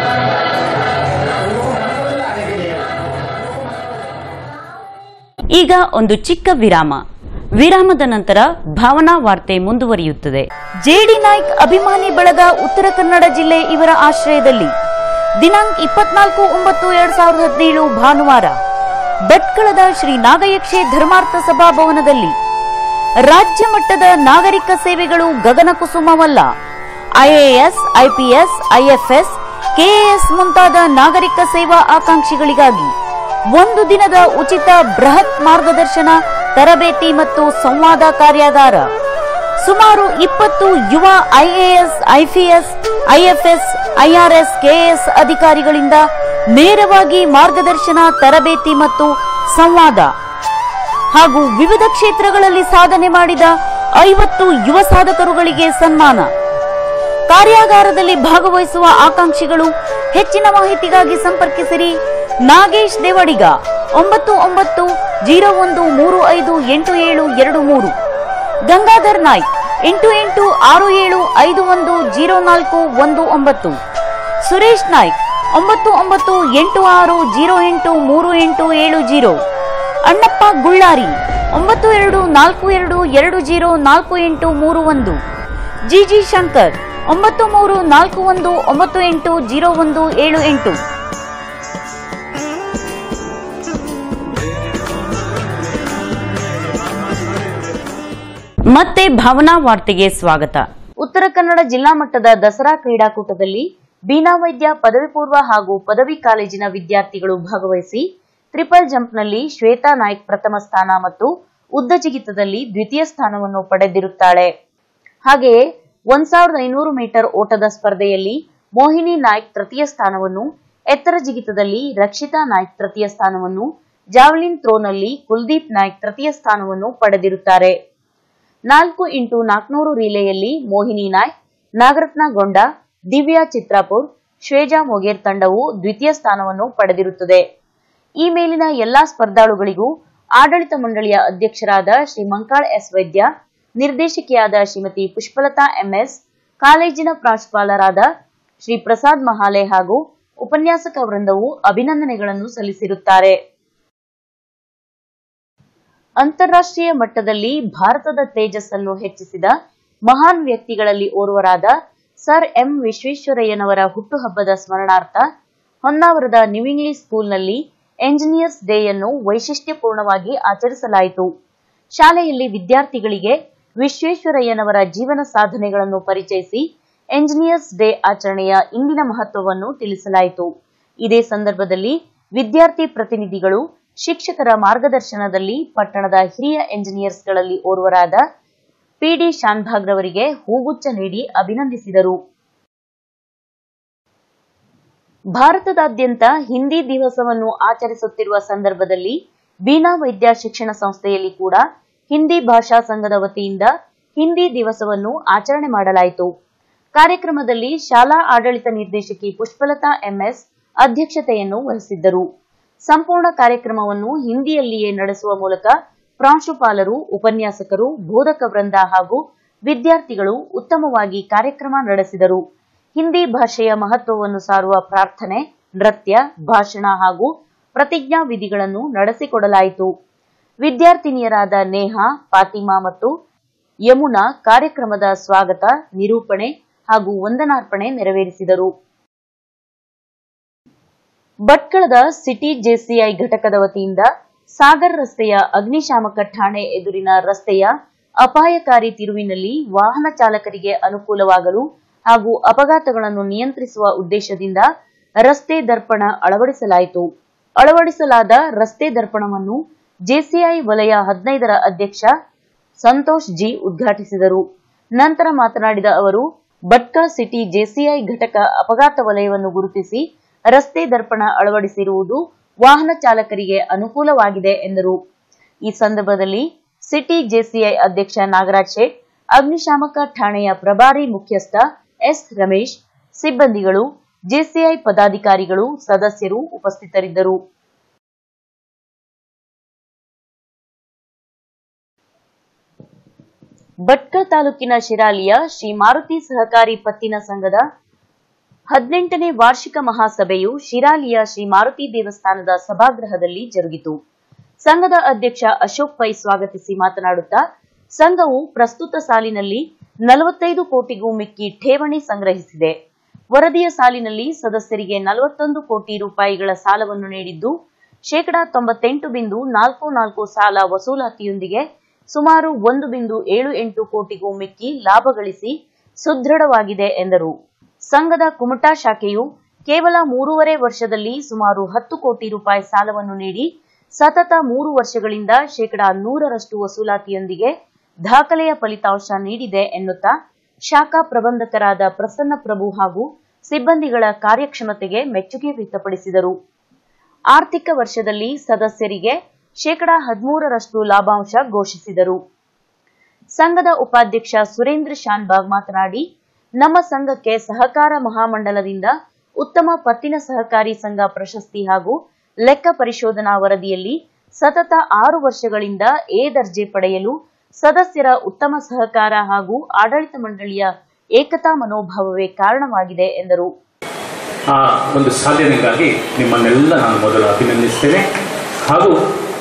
ಈಗ ಒಂದು ಚಿಕ್ಕ ವಿರಾಮ ವಿರಾಮದ ನಂತರ ಭಾವನಾ ವಾರ್ತೆ ಮುಂದುವರಿಯುತ್ತದೆ ಜೆಡಿ ನಾಯ್ಕ್ ಅಭಿಮಾನಿ ಬಳಗ ಉತ್ತರ ಕನ್ನಡ ಜಿಲ್ಲೆ ಇವರ ಆಶ್ರಯದಲ್ಲಿ ದಿನಾಂಕ ಇಪ್ಪತ್ನಾಲ್ಕು ಒಂಬತ್ತು ಎರಡ್ ಸಾವಿರದ ಹದಿನೇಳು ಭಾನುವಾರ ಭಟ್ಕಳದ ಶ್ರೀ ನಾಗಯಕ್ಷೆ ಧರ್ಮಾರ್ಥ ಸಭಾಭವನದಲ್ಲಿ ರಾಜ್ಯ ಮಟ್ಟದ ನಾಗರಿಕ ಸೇವೆಗಳು ಗಗನ ಕುಸುಮವಲ್ಲ ಐಎಎಸ್ ಐಪಿಎಸ್ ಐಎಫ್ಎಸ್ ಕೆಎಎಸ್ ಮುಂತಾದ ನಾಗರಿಕ ಸೇವಾ ಆಕಾಂಕ್ಷಿಗಳಿಗಾಗಿ ಒಂದು ದಿನದ ಉಚಿತ ಬೃಹತ್ ಮಾರ್ಗದರ್ಶನ ತರಬೇತಿ ಮತ್ತು ಸಂವಾದ ಕಾರ್ಯಾಗಾರ ಸುಮಾರು ಇಪ್ಪತ್ತು ಯುವ IAS IPS IFS IRS KAS ಅಧಿಕಾರಿಗಳಿಂದ ನೇರವಾಗಿ ಮಾರ್ಗದರ್ಶನ ತರಬೇತಿ ಮತ್ತು ಸಂವಾದ ಹಾಗೂ ವಿವಿಧ ಕ್ಷೇತ್ರಗಳಲ್ಲಿ ಸಾಧನೆ ಮಾಡಿದ ಐವತ್ತು ಯುವ ಸಾಧಕರುಗಳಿಗೆ ಸನ್ಮಾನ ಕಾರ್ಯಾಗಾರದಲ್ಲಿ ಭಾಗವಹಿಸುವ ಆಕಾಂಕ್ಷಿಗಳು ಹೆಚ್ಚಿನ ಮಾಹಿತಿಗಾಗಿ ಸಂಪರ್ಕಿಸಿರಿ ನಾಗೇಶ್ ದೇವಡಿಗ ಒಂಬತ್ತು ಒಂಬತ್ತು ಜೀರೋ ಒಂದು ಮೂರು ಐದು ಎಂಟು ಏಳು ಎರಡು ಮೂರು ಗಂಗಾಧರ್ ನಾಯ್ಕ್ ಎಂಟು ಎಂಟು ಆರು ಏಳು ಐದು ಒಂದು ಜೀರೋ ನಾಲ್ಕು ಒಂದು ಒಂಬತ್ತು ಸುರೇಶ್ ನಾಯ್ಕ್ ಒಂಬತ್ತು ಒಂಬತ್ತು ಎಂಟು ಆರು ಜೀರೋ ಎಂಟು ಮೂರು ಎಂಟು ಏಳು ಜೀರೋ ಅಣ್ಣಪ್ಪ ಗುಳ್ಳಾರಿ ಒಂಬತ್ತು ಎರಡು ನಾಲ್ಕು ಎರಡು ಎರಡು ಜೀರೋ ನಾಲ್ಕು ಎಂಟು ಮೂರು ಒಂದು ಜಿಜಿ ಶಂಕರ್ ಒಂಬತ್ತು ಮೂರು ನಾಲ್ಕು ಒಂದು ಒಂಬತ್ತು ಎಂಟು ಜೀರೋ ಒಂದು ಏಳು ಎಂಟು ಮತ್ತೆ ಭಾವನಾ ವಾರ್ತೆಗೆ ಸ್ವಾಗತ ಉತ್ತರ ಕನ್ನಡ ಜಿಲ್ಲಾ ಮಟ್ಟದ ದಸರಾ ಕ್ರೀಡಾಕೂಟದಲ್ಲಿ ಬೀನಾ ವೈದ್ಯ ಪದವಿ ಪೂರ್ವ ಹಾಗೂ ಪದವಿ ಕಾಲೇಜಿನ ವಿದ್ಯಾರ್ಥಿಗಳು ಭಾಗವಹಿಸಿ ಟ್ರಿಪಲ್ ಜಂಪ್ನಲ್ಲಿ ಶ್ವೇತಾ ನಾಯ್ಕ್ ಪ್ರಥಮ ಸ್ಥಾನ ಮತ್ತು ಉದ್ದ ಜಿಗಿತದಲ್ಲಿ ದ್ವಿತೀಯ ಸ್ಥಾನವನ್ನು ಪಡೆದಿರುತ್ತಾಳೆ ಹಾಗೆಯೇ ಒಂದ್ ಸಾವಿರದ ಐನೂರು ಮೀಟರ್ ಓಟದ ಸ್ಪರ್ಧೆಯಲ್ಲಿ ಮೋಹಿನಿ ನಾಯ್ಕ್ ತೃತೀಯ ಸ್ಥಾನವನ್ನು ಎತ್ತರ ಜಿಗಿತದಲ್ಲಿ ರಕ್ಷಿತಾ ನಾಯ್ಕ್ ತೃತೀಯ ಸ್ಥಾನವನ್ನು ಜಾವ್ಲಿನ್ ಥ್ರೋನಲ್ಲಿ ಕುಲ್ದೀಪ್ ನಾಯ್ಕ್ ತೃತೀಯ ಸ್ಥಾನವನ್ನು ಪಡೆದಿರುತ್ತಾರೆ ನಾಲ್ಕು ಇಂಟು ನಾಲ್ಕುನೂರು ರಿಲೆಯಲ್ಲಿ ಮೋಹಿನಿ ನಾಯ್ಕ್ ನಾಗರತ್ನ ಗೊಂಡ ದಿವ್ಯಾ ಚಿತ್ರಾಪುರ್ ಶ್ವೇಜಾ ಮೊಗೇರ್ ತಂಡವು ದ್ವಿತೀಯ ಸ್ಥಾನವನ್ನು ಪಡೆದಿರುತ್ತದೆ ಈ ಮೇಲಿನ ಎಲ್ಲಾ ಸ್ಪರ್ಧಾಳುಗಳಿಗೂ ಆಡಳಿತ ಮಂಡಳಿಯ ಅಧ್ಯಕ್ಷರಾದ ಶ್ರೀ ಮಂಕಾಳ್ ಎಸ್ ವೈದ್ಯ ನಿರ್ದೇಶಕಿಯಾದ ಶ್ರೀಮತಿ ಪುಷ್ಪಲತಾ ಎಂಎಸ್ ಕಾಲೇಜಿನ ಪ್ರಾಂಶುಪಾಲರಾದ ಶ್ರೀ ಪ್ರಸಾದ್ ಮಹಾಲೆ ಹಾಗೂ ಉಪನ್ಯಾಸಕ ವೃಂದವು ಅಭಿನಂದನೆಗಳನ್ನು ಸಲ್ಲಿಸಿರುತ್ತಾರೆ ಅಂತಾರಾಷ್ಟ್ರೀಯ ಮಟ್ಟದಲ್ಲಿ ಭಾರತದ ತೇಜಸ್ಸನ್ನು ಹೆಚ್ಚಿಸಿದ ಮಹಾನ್ ವ್ಯಕ್ತಿಗಳಲ್ಲಿ ಓರ್ವರಾದ ಸರ್ ಎಂ ವಿಶ್ವೇಶ್ವರಯ್ಯನವರ ಹುಟ್ಟುಹಬ್ಬದ ಸ್ಮರಣಾರ್ಥ ಹೊನ್ನಾವರದ ನ್ಯೂ ಇಂಗ್ಲಿಷ್ ಸ್ಕೂಲ್ನಲ್ಲಿ ಎಂಜಿನಿಯರ್ಸ್ ಡೇಯನ್ನು ವೈಶಿಷ್ಟ್ಯಪೂರ್ಣವಾಗಿ ಆಚರಿಸಲಾಯಿತು ಶಾಲೆಯಲ್ಲಿ ವಿದ್ಯಾರ್ಥಿಗಳಿಗೆ ವಿಶ್ವೇಶ್ವರಯ್ಯನವರ ಜೀವನ ಸಾಧನೆಗಳನ್ನು ಪರಿಚಯಿಸಿ ಎಂಜಿನಿಯರ್ಸ್ ಡೇ ಆಚರಣೆಯ ಇಂದಿನ ಮಹತ್ವವನ್ನು ತಿಳಿಸಲಾಯಿತು ಇದೇ ಸಂದರ್ಭದಲ್ಲಿ ವಿದ್ಯಾರ್ಥಿ ಪ್ರತಿನಿಧಿಗಳು ಶಿಕ್ಷಕರ ಮಾರ್ಗದರ್ಶನದಲ್ಲಿ ಪಟ್ಟಣದ ಹಿರಿಯ ಎಂಜಿನಿಯರ್ಸ್ಗಳಲ್ಲಿ ಓರ್ವರಾದ ಪಿಡಿ ಶಾನ್ಭಾಗ್ರವರಿಗೆ ಹೂಗುಚ್ಛ ನೀಡಿ ಅಭಿನಂದಿಸಿದರು ಭಾರತದಾದ್ಯಂತ ಹಿಂದಿ ದಿವಸವನ್ನು ಆಚರಿಸುತ್ತಿರುವ ಸಂದರ್ಭದಲ್ಲಿ ಬೀನಾ ವೈದ್ಯ ಶಿಕ್ಷಣ ಸಂಸ್ಥೆಯಲ್ಲಿ ಕೂಡ ಹಿಂದಿ ಭಾಷಾ ಸಂಘದ ವತಿಯಿಂದ ಹಿಂದಿ ದಿವಸವನ್ನು ಆಚರಣೆ ಮಾಡಲಾಯಿತು ಕಾರ್ಯಕ್ರಮದಲ್ಲಿ ಶಾಲಾ ಆಡಳಿತ ನಿರ್ದೇಶಕಿ ಪುಷ್ಪಲತಾ ಎಂಎಸ್ ಅಧ್ಯಕ್ಷತೆಯನ್ನು ವಹಿಸಿದ್ದರು ಸಂಪೂರ್ಣ ಕಾರ್ಯಕ್ರಮವನ್ನು ಹಿಂದಿಯಲ್ಲಿಯೇ ನಡೆಸುವ ಮೂಲಕ ಪ್ರಾಂಶುಪಾಲರು ಉಪನ್ಯಾಸಕರು ಬೋಧಕ ವೃಂದ ಹಾಗೂ ವಿದ್ಯಾರ್ಥಿಗಳು ಉತ್ತಮವಾಗಿ ಕಾರ್ಯಕ್ರಮ ನಡೆಸಿದರು ಹಿಂದಿ ಭಾಷೆಯ ಮಹತ್ವವನ್ನು ಸಾರುವ ಪ್ರಾರ್ಥನೆ ನೃತ್ಯ ಭಾಷಣ ಹಾಗೂ ಪ್ರತಿಜ್ಞಾ ವಿಧಿಗಳನ್ನು ನಡೆಸಿಕೊಡಲಾಯಿತು ವಿದ್ಯಾರ್ಥಿನಿಯರಾದ ನೇಹಾ ಫಾತಿಮಾ ಮತ್ತು ಯಮುನಾ ಕಾರ್ಯಕ್ರಮದ ಸ್ವಾಗತ ನಿರೂಪಣೆ ಹಾಗೂ ವಂದನಾರ್ಪಣೆ ನೆರವೇರಿಸಿದರು ಭಟ್ಕಳದ ಸಿಟಿ ಜೆಸಿಐ ಘಟಕದ ವತಿಯಿಂದ ಸಾಗರ್ ರಸ್ತೆಯ ಅಗ್ನಿಶಾಮಕ ಠಾಣೆ ಎದುರಿನ ರಸ್ತೆಯ ಅಪಾಯಕಾರಿ ತಿರುವಿನಲ್ಲಿ ವಾಹನ ಚಾಲಕರಿಗೆ ಅನುಕೂಲವಾಗಲು ಹಾಗೂ ಅಪಘಾತಗಳನ್ನು ನಿಯಂತ್ರಿಸುವ ಉದ್ದೇಶದಿಂದ ರಸ್ತೆ ದರ್ಪಣ ಅಳವಡಿಸಲಾಯಿತು ಅಳವಡಿಸಲಾದ ರಸ್ತೆ ದರ್ಪಣವನ್ನು ಜೆಸಿಐ ವಲಯ ಹದಿನೈದರ ಅಧ್ಯಕ್ಷ ಸಂತೋಷ್ ಜಿ ಉದ್ಘಾಟಿಸಿದರು ನಂತರ ಮಾತನಾಡಿದ ಅವರು ಭಟ್ಕಳ ಸಿಟಿ ಜೆಸಿಐ ಘಟಕ ಅಪಘಾತ ವಲಯವನ್ನು ಗುರುತಿಸಿ ರಸ್ತೆ ದರ್ಪಣ ಅಳವಡಿಸಿರುವುದು ವಾಹನ ಚಾಲಕರಿಗೆ ಅನುಕೂಲವಾಗಿದೆ ಎಂದರು ಈ ಸಂದರ್ಭದಲ್ಲಿ ಸಿಟಿ ಜೆಸಿಐ ಅಧ್ಯಕ್ಷ ನಾಗರಾಜ್ ಶೇಟ್ ಅಗ್ನಿಶಾಮಕ ಠಾಣೆಯ ಪ್ರಭಾರಿ ಮುಖ್ಯಸ್ಥ ಎಸ್ ರಮೇಶ್ ಸಿಬ್ಬಂದಿಗಳು ಜೆಸಿಐ ಪದಾಧಿಕಾರಿಗಳು ಸದಸ್ಯರು ಉಪಸ್ಥಿತರಿದ್ದರು ಭಟ್ಕಳ ತಾಲೂಕಿನ ಶಿರಾಲಿಯ ಶ್ರೀ ಮಾರುತಿ ಸಹಕಾರಿ ಪತ್ತಿನ ಸಂಘದ ಹದಿನೆಂಟನೇ ವಾರ್ಷಿಕ ಮಹಾಸಭೆಯು ಶಿರಾಲಿಯ ಶ್ರೀ ಮಾರುತಿ ದೇವಸ್ಥಾನದ ಸಭಾಗೃಹದಲ್ಲಿ ಜರುಗಿತು ಸಂಘದ ಅಧ್ಯಕ್ಷ ಅಶೋಕ್ ಪೈ ಸ್ವಾಗತಿಸಿ ಮಾತನಾಡುತ್ತಾ ಸಂಘವು ಪ್ರಸ್ತುತ ಸಾಲಿನಲ್ಲಿ ನಲವತ್ತೈದು ಕೋಟಿಗೂ ಮಿಕ್ಕಿ ಠೇವಣಿ ಸಂಗ್ರಹಿಸಿದೆ ವರದಿಯ ಸಾಲಿನಲ್ಲಿ ಸದಸ್ಯರಿಗೆ ನಲವತ್ತೊಂದು ಕೋಟಿ ರೂಪಾಯಿಗಳ ಸಾಲವನ್ನು ನೀಡಿದ್ದು ಶೇಕಡಾ ತೊಂಬತ್ತೆಂಟು ಬಿಂದು ನಾಲ್ಕು ನಾಲ್ಕು ಸಾಲ ವಸೂಲಾತಿಯೊಂದಿಗೆ ಸುಮಾರು ಒಂದು ಬಿಂದು ಏಳು ಎಂಟು ಕೋಟಿಗೂ ಮಿಕ್ಕಿ ಲಾಭ ಗಳಿಸಿ ಸುದೃಢವಾಗಿದೆ ಎಂದರು ಸಂಘದ ಕುಮಟಾ ಶಾಖೆಯು ಕೇವಲ ಮೂರುವರೆ ವರ್ಷದಲ್ಲಿ ಸುಮಾರು ಹತ್ತು ಕೋಟಿ ರೂಪಾಯಿ ಸಾಲವನ್ನು ನೀಡಿ ಸತತ ಮೂರು ವರ್ಷಗಳಿಂದ ಶೇಕಡಾ ನೂರರಷ್ಟು ವಸೂಲಾತಿಯೊಂದಿಗೆ ದಾಖಲೆಯ ಫಲಿತಾಂಶ ನೀಡಿದೆ ಎನ್ನುತ್ತಾ ಶಾಖಾ ಪ್ರಬಂಧಕರಾದ ಪ್ರಸನ್ನ ಪ್ರಭು ಹಾಗೂ ಸಿಬ್ಬಂದಿಗಳ ಕಾರ್ಯಕ್ಷಮತೆಗೆ ಮೆಚ್ಚುಗೆ ವ್ಯಕ್ತಪಡಿಸಿದರು ಆರ್ಥಿಕ ವರ್ಷದಲ್ಲಿ ಸದಸ್ಯರಿಗೆ ಶೇಕಡಾ ಹದಿಮೂರರಷ್ಟು ಲಾಭಾಂಶ ಘೋಷಿಸಿದರು ಸಂಘದ ಉಪಾಧ್ಯಕ್ಷ ಸುರೇಂದ್ರ ಶಾನ್ಬಾಗ್ ಮಾತನಾಡಿ ನಮ್ಮ ಸಂಘಕ್ಕೆ ಸಹಕಾರ ಮಹಾಮಂಡಲದಿಂದ ಉತ್ತಮ ಪತ್ತಿನ ಸಹಕಾರಿ ಸಂಘ ಪ್ರಶಸ್ತಿ ಹಾಗೂ ಲೆಕ್ಕ ಪರಿಶೋಧನಾ ವರದಿಯಲ್ಲಿ ಸತತ ಆರು ವರ್ಷಗಳಿಂದ ಎ ದರ್ಜೆ ಪಡೆಯಲು ಸದಸ್ಯರ ಉತ್ತಮ ಸಹಕಾರ ಹಾಗೂ ಆಡಳಿತ ಮಂಡಳಿಯ ಏಕತಾ ಮನೋಭಾವವೇ ಕಾರಣವಾಗಿದೆ ಎಂದರು ಆ ಒಂದು ಸಾಧನೆಗಾಗಿ ನಿಮ್ಮನ್ನೆಲ್ಲ ನಾನು ಮೊದಲು ಅಭಿನಂದಿಸ್ತೇನೆ ಹಾಗೂ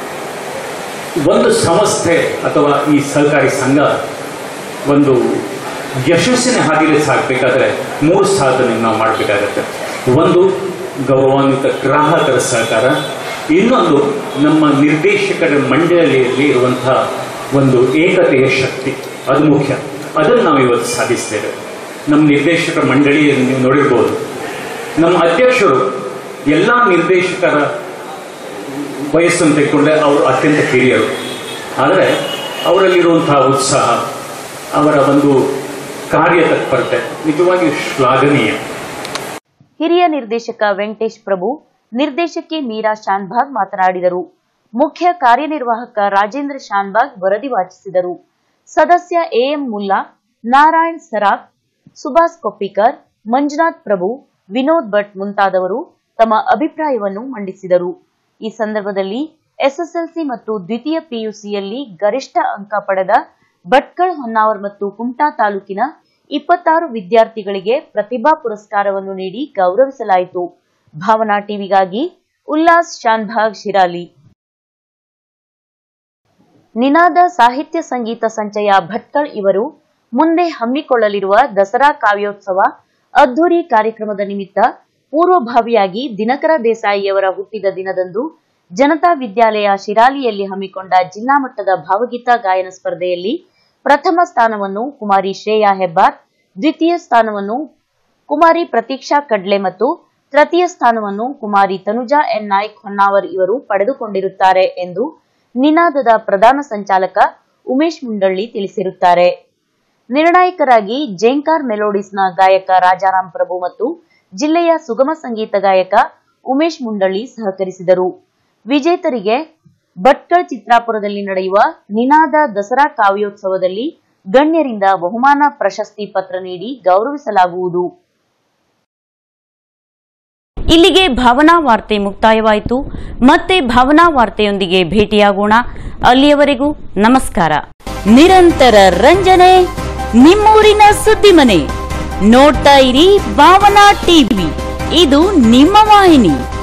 ಒಂದು ಸಂಸ್ಥೆ ಅಥವಾ ಈ ಸಹಕಾರಿ ಸಂಘ ಒಂದು ಯಶಸ್ಸಿನ ಹಾದಿಯಲ್ಲಿ ಸಾಗಬೇಕಾದ್ರೆ ಮೂರು ಸಾಧನೆ ನಾವು ಮಾಡಬೇಕಾಗತ್ತೆ ಒಂದು ಗೌರವಾನ್ವಿತ ಗ್ರಾಹಕರ ಸಹಕಾರ ಇನ್ನೊಂದು ನಮ್ಮ ನಿರ್ದೇಶಕರ ಮಂಡಳಿಯಲ್ಲಿ ಇರುವಂತಹ ಒಂದು ಏಕತೆಯ ಶಕ್ತಿ ಅದು ಮುಖ್ಯ ಅದನ್ನು ನಾವು ಇವತ್ತು ಸಾಧಿಸ್ತೇವೆ ನಮ್ಮ ನಿರ್ದೇಶಕರ ಮಂಡಳಿಯನ್ನು ನೀವು ನೋಡಿರ್ಬೋದು ನಮ್ಮ ಅಧ್ಯಕ್ಷರು ಎಲ್ಲ ನಿರ್ದೇಶಕರ ವಯಸ್ಸನ್ನು ತೆಗೆದುಕೊಂಡ್ರೆ ಅವರು ಅತ್ಯಂತ ಕಿರಿಯರು ಆದರೆ ಅವರಲ್ಲಿರುವಂತಹ ಉತ್ಸಾಹ ಅವರ ಒಂದು ಕಾರ್ಯತತ್ಪರತೆ ನಿಜವಾಗಿಯೂ ಶ್ಲಾಘನೀಯ ಹಿರಿಯ ನಿರ್ದೇಶಕ ವೆಂಕಟೇಶ್ ಪ್ರಭು ನಿರ್ದೇಶಕಿ ಮೀರಾ ಶಾನ್ಭಾಗ್ ಮಾತನಾಡಿದರು ಮುಖ್ಯ ಕಾರ್ಯನಿರ್ವಾಹಕ ರಾಜೇಂದ್ರ ಶಾನ್ಭಾಗ್ ವರದಿ ವಾಚಿಸಿದರು ಸದಸ್ಯ ಎಎಂ ಮುಲ್ಲಾ ನಾರಾಯಣ್ ಸರಾಫ್ ಸುಭಾಷ್ ಕೊಪ್ಪಿಕರ್ ಮಂಜುನಾಥ್ ಪ್ರಭು ವಿನೋದ್ ಭಟ್ ಮುಂತಾದವರು ತಮ್ಮ ಅಭಿಪ್ರಾಯವನ್ನು ಮಂಡಿಸಿದರು ಈ ಸಂದರ್ಭದಲ್ಲಿ ಎಸ್ಎಸ್ಎಲ್ಸಿ ಮತ್ತು ದ್ವಿತೀಯ ಪಿಯುಸಿಯಲ್ಲಿ ಗರಿಷ್ಠ ಅಂಕ ಪಡೆದ ಭಟ್ಕಳ ಹೊನ್ನಾವರ್ ಮತ್ತು ಕುಮಟಾ ತಾಲೂಕಿನ ಇಪ್ಪತ್ತಾರು ವಿದ್ಯಾರ್ಥಿಗಳಿಗೆ ಪ್ರತಿಭಾ ಪುರಸ್ಕಾರವನ್ನು ನೀಡಿ ಗೌರವಿಸಲಾಯಿತು ಭಾವನಾ ಟಿವಿಗಾಗಿ ಉಲ್ಲಾಸ್ ಶಾನ್ಭಾಗ್ ಶಿರಾಲಿ ನಿನಾದ ಸಾಹಿತ್ಯ ಸಂಗೀತ ಸಂಚಯ ಭಟ್ಕಳ್ ಇವರು ಮುಂದೆ ಹಮ್ಮಿಕೊಳ್ಳಲಿರುವ ದಸರಾ ಕಾವ್ಯೋತ್ಸವ ಅದ್ದೂರಿ ಕಾರ್ಯಕ್ರಮದ ನಿಮಿತ್ತ ಪೂರ್ವಭಾವಿಯಾಗಿ ದಿನಕರ ದೇಸಾಯಿಯವರ ಹುಟ್ಟಿದ ದಿನದಂದು ಜನತಾ ವಿದ್ಯಾಲಯ ಶಿರಾಲಿಯಲ್ಲಿ ಹಮ್ಮಿಕೊಂಡ ಜಿಲ್ಲಾ ಮಟ್ಟದ ಭಾವಗೀತ ಗಾಯನ ಸ್ಪರ್ಧೆಯಲ್ಲಿ ಪ್ರಥಮ ಸ್ಥಾನವನ್ನು ಕುಮಾರಿ ಶ್ರೇಯಾ ಹೆಬ್ಬಾರ್ ದ್ವಿತೀಯ ಸ್ಥಾನವನ್ನು ಕುಮಾರಿ ಪ್ರತೀಕ್ಷಾ ಕಡ್ಲೆ ಮತ್ತು ತೃತೀಯ ಸ್ಥಾನವನ್ನು ಕುಮಾರಿ ತನುಜಾ ಎನ್ ನಾಯ್ಕ್ ಹೊನ್ನಾವರ್ ಇವರು ಪಡೆದುಕೊಂಡಿರುತ್ತಾರೆ ಎಂದು ನಿನಾದದ ಪ್ರಧಾನ ಸಂಚಾಲಕ ಉಮೇಶ್ ಮುಂಡಳ್ಳಿ ತಿಳಿಸಿರುತ್ತಾರೆ ನಿರ್ಣಾಯಕರಾಗಿ ಜೇಂಕಾರ್ ಮೆಲೋಡಿಸ್ನ ಗಾಯಕ ರಾಜಾರಾಮ್ ಪ್ರಭು ಮತ್ತು ಜಿಲ್ಲೆಯ ಸುಗಮ ಸಂಗೀತ ಗಾಯಕ ಉಮೇಶ್ ಮುಂಡಳ್ಳಿ ಸಹಕರಿಸಿದರು ವಿಜೇತರಿಗೆ ಭಟ್ಕಳ್ ಚಿತ್ರಾಪುರದಲ್ಲಿ ನಡೆಯುವ ನಿನಾದ ದಸರಾ ಕಾವ್ಯೋತ್ಸವದಲ್ಲಿ ಗಣ್ಯರಿಂದ ಬಹುಮಾನ ಪ್ರಶಸ್ತಿ ಪತ್ರ ನೀಡಿ ಗೌರವಿಸಲಾಗುವುದು ಇಲ್ಲಿಗೆ ಭಾವನಾ ವಾರ್ತೆ ಮುಕ್ತಾಯವಾಯಿತು ಮತ್ತೆ ಭಾವನಾ ವಾರ್ತೆಯೊಂದಿಗೆ ಭೇಟಿಯಾಗೋಣ ಅಲ್ಲಿಯವರೆಗೂ ನಮಸ್ಕಾರ ನಿರಂತರ ರಂಜನೆ ನಿಮ್ಮೂರಿನ ಸುದ್ದಿ ಮನೆ ನೋಡ್ತಾ ಇರಿ ಭಾವನಾ ಟಿವಿ ಇದು ನಿಮ್ಮ ವಾಹಿನಿ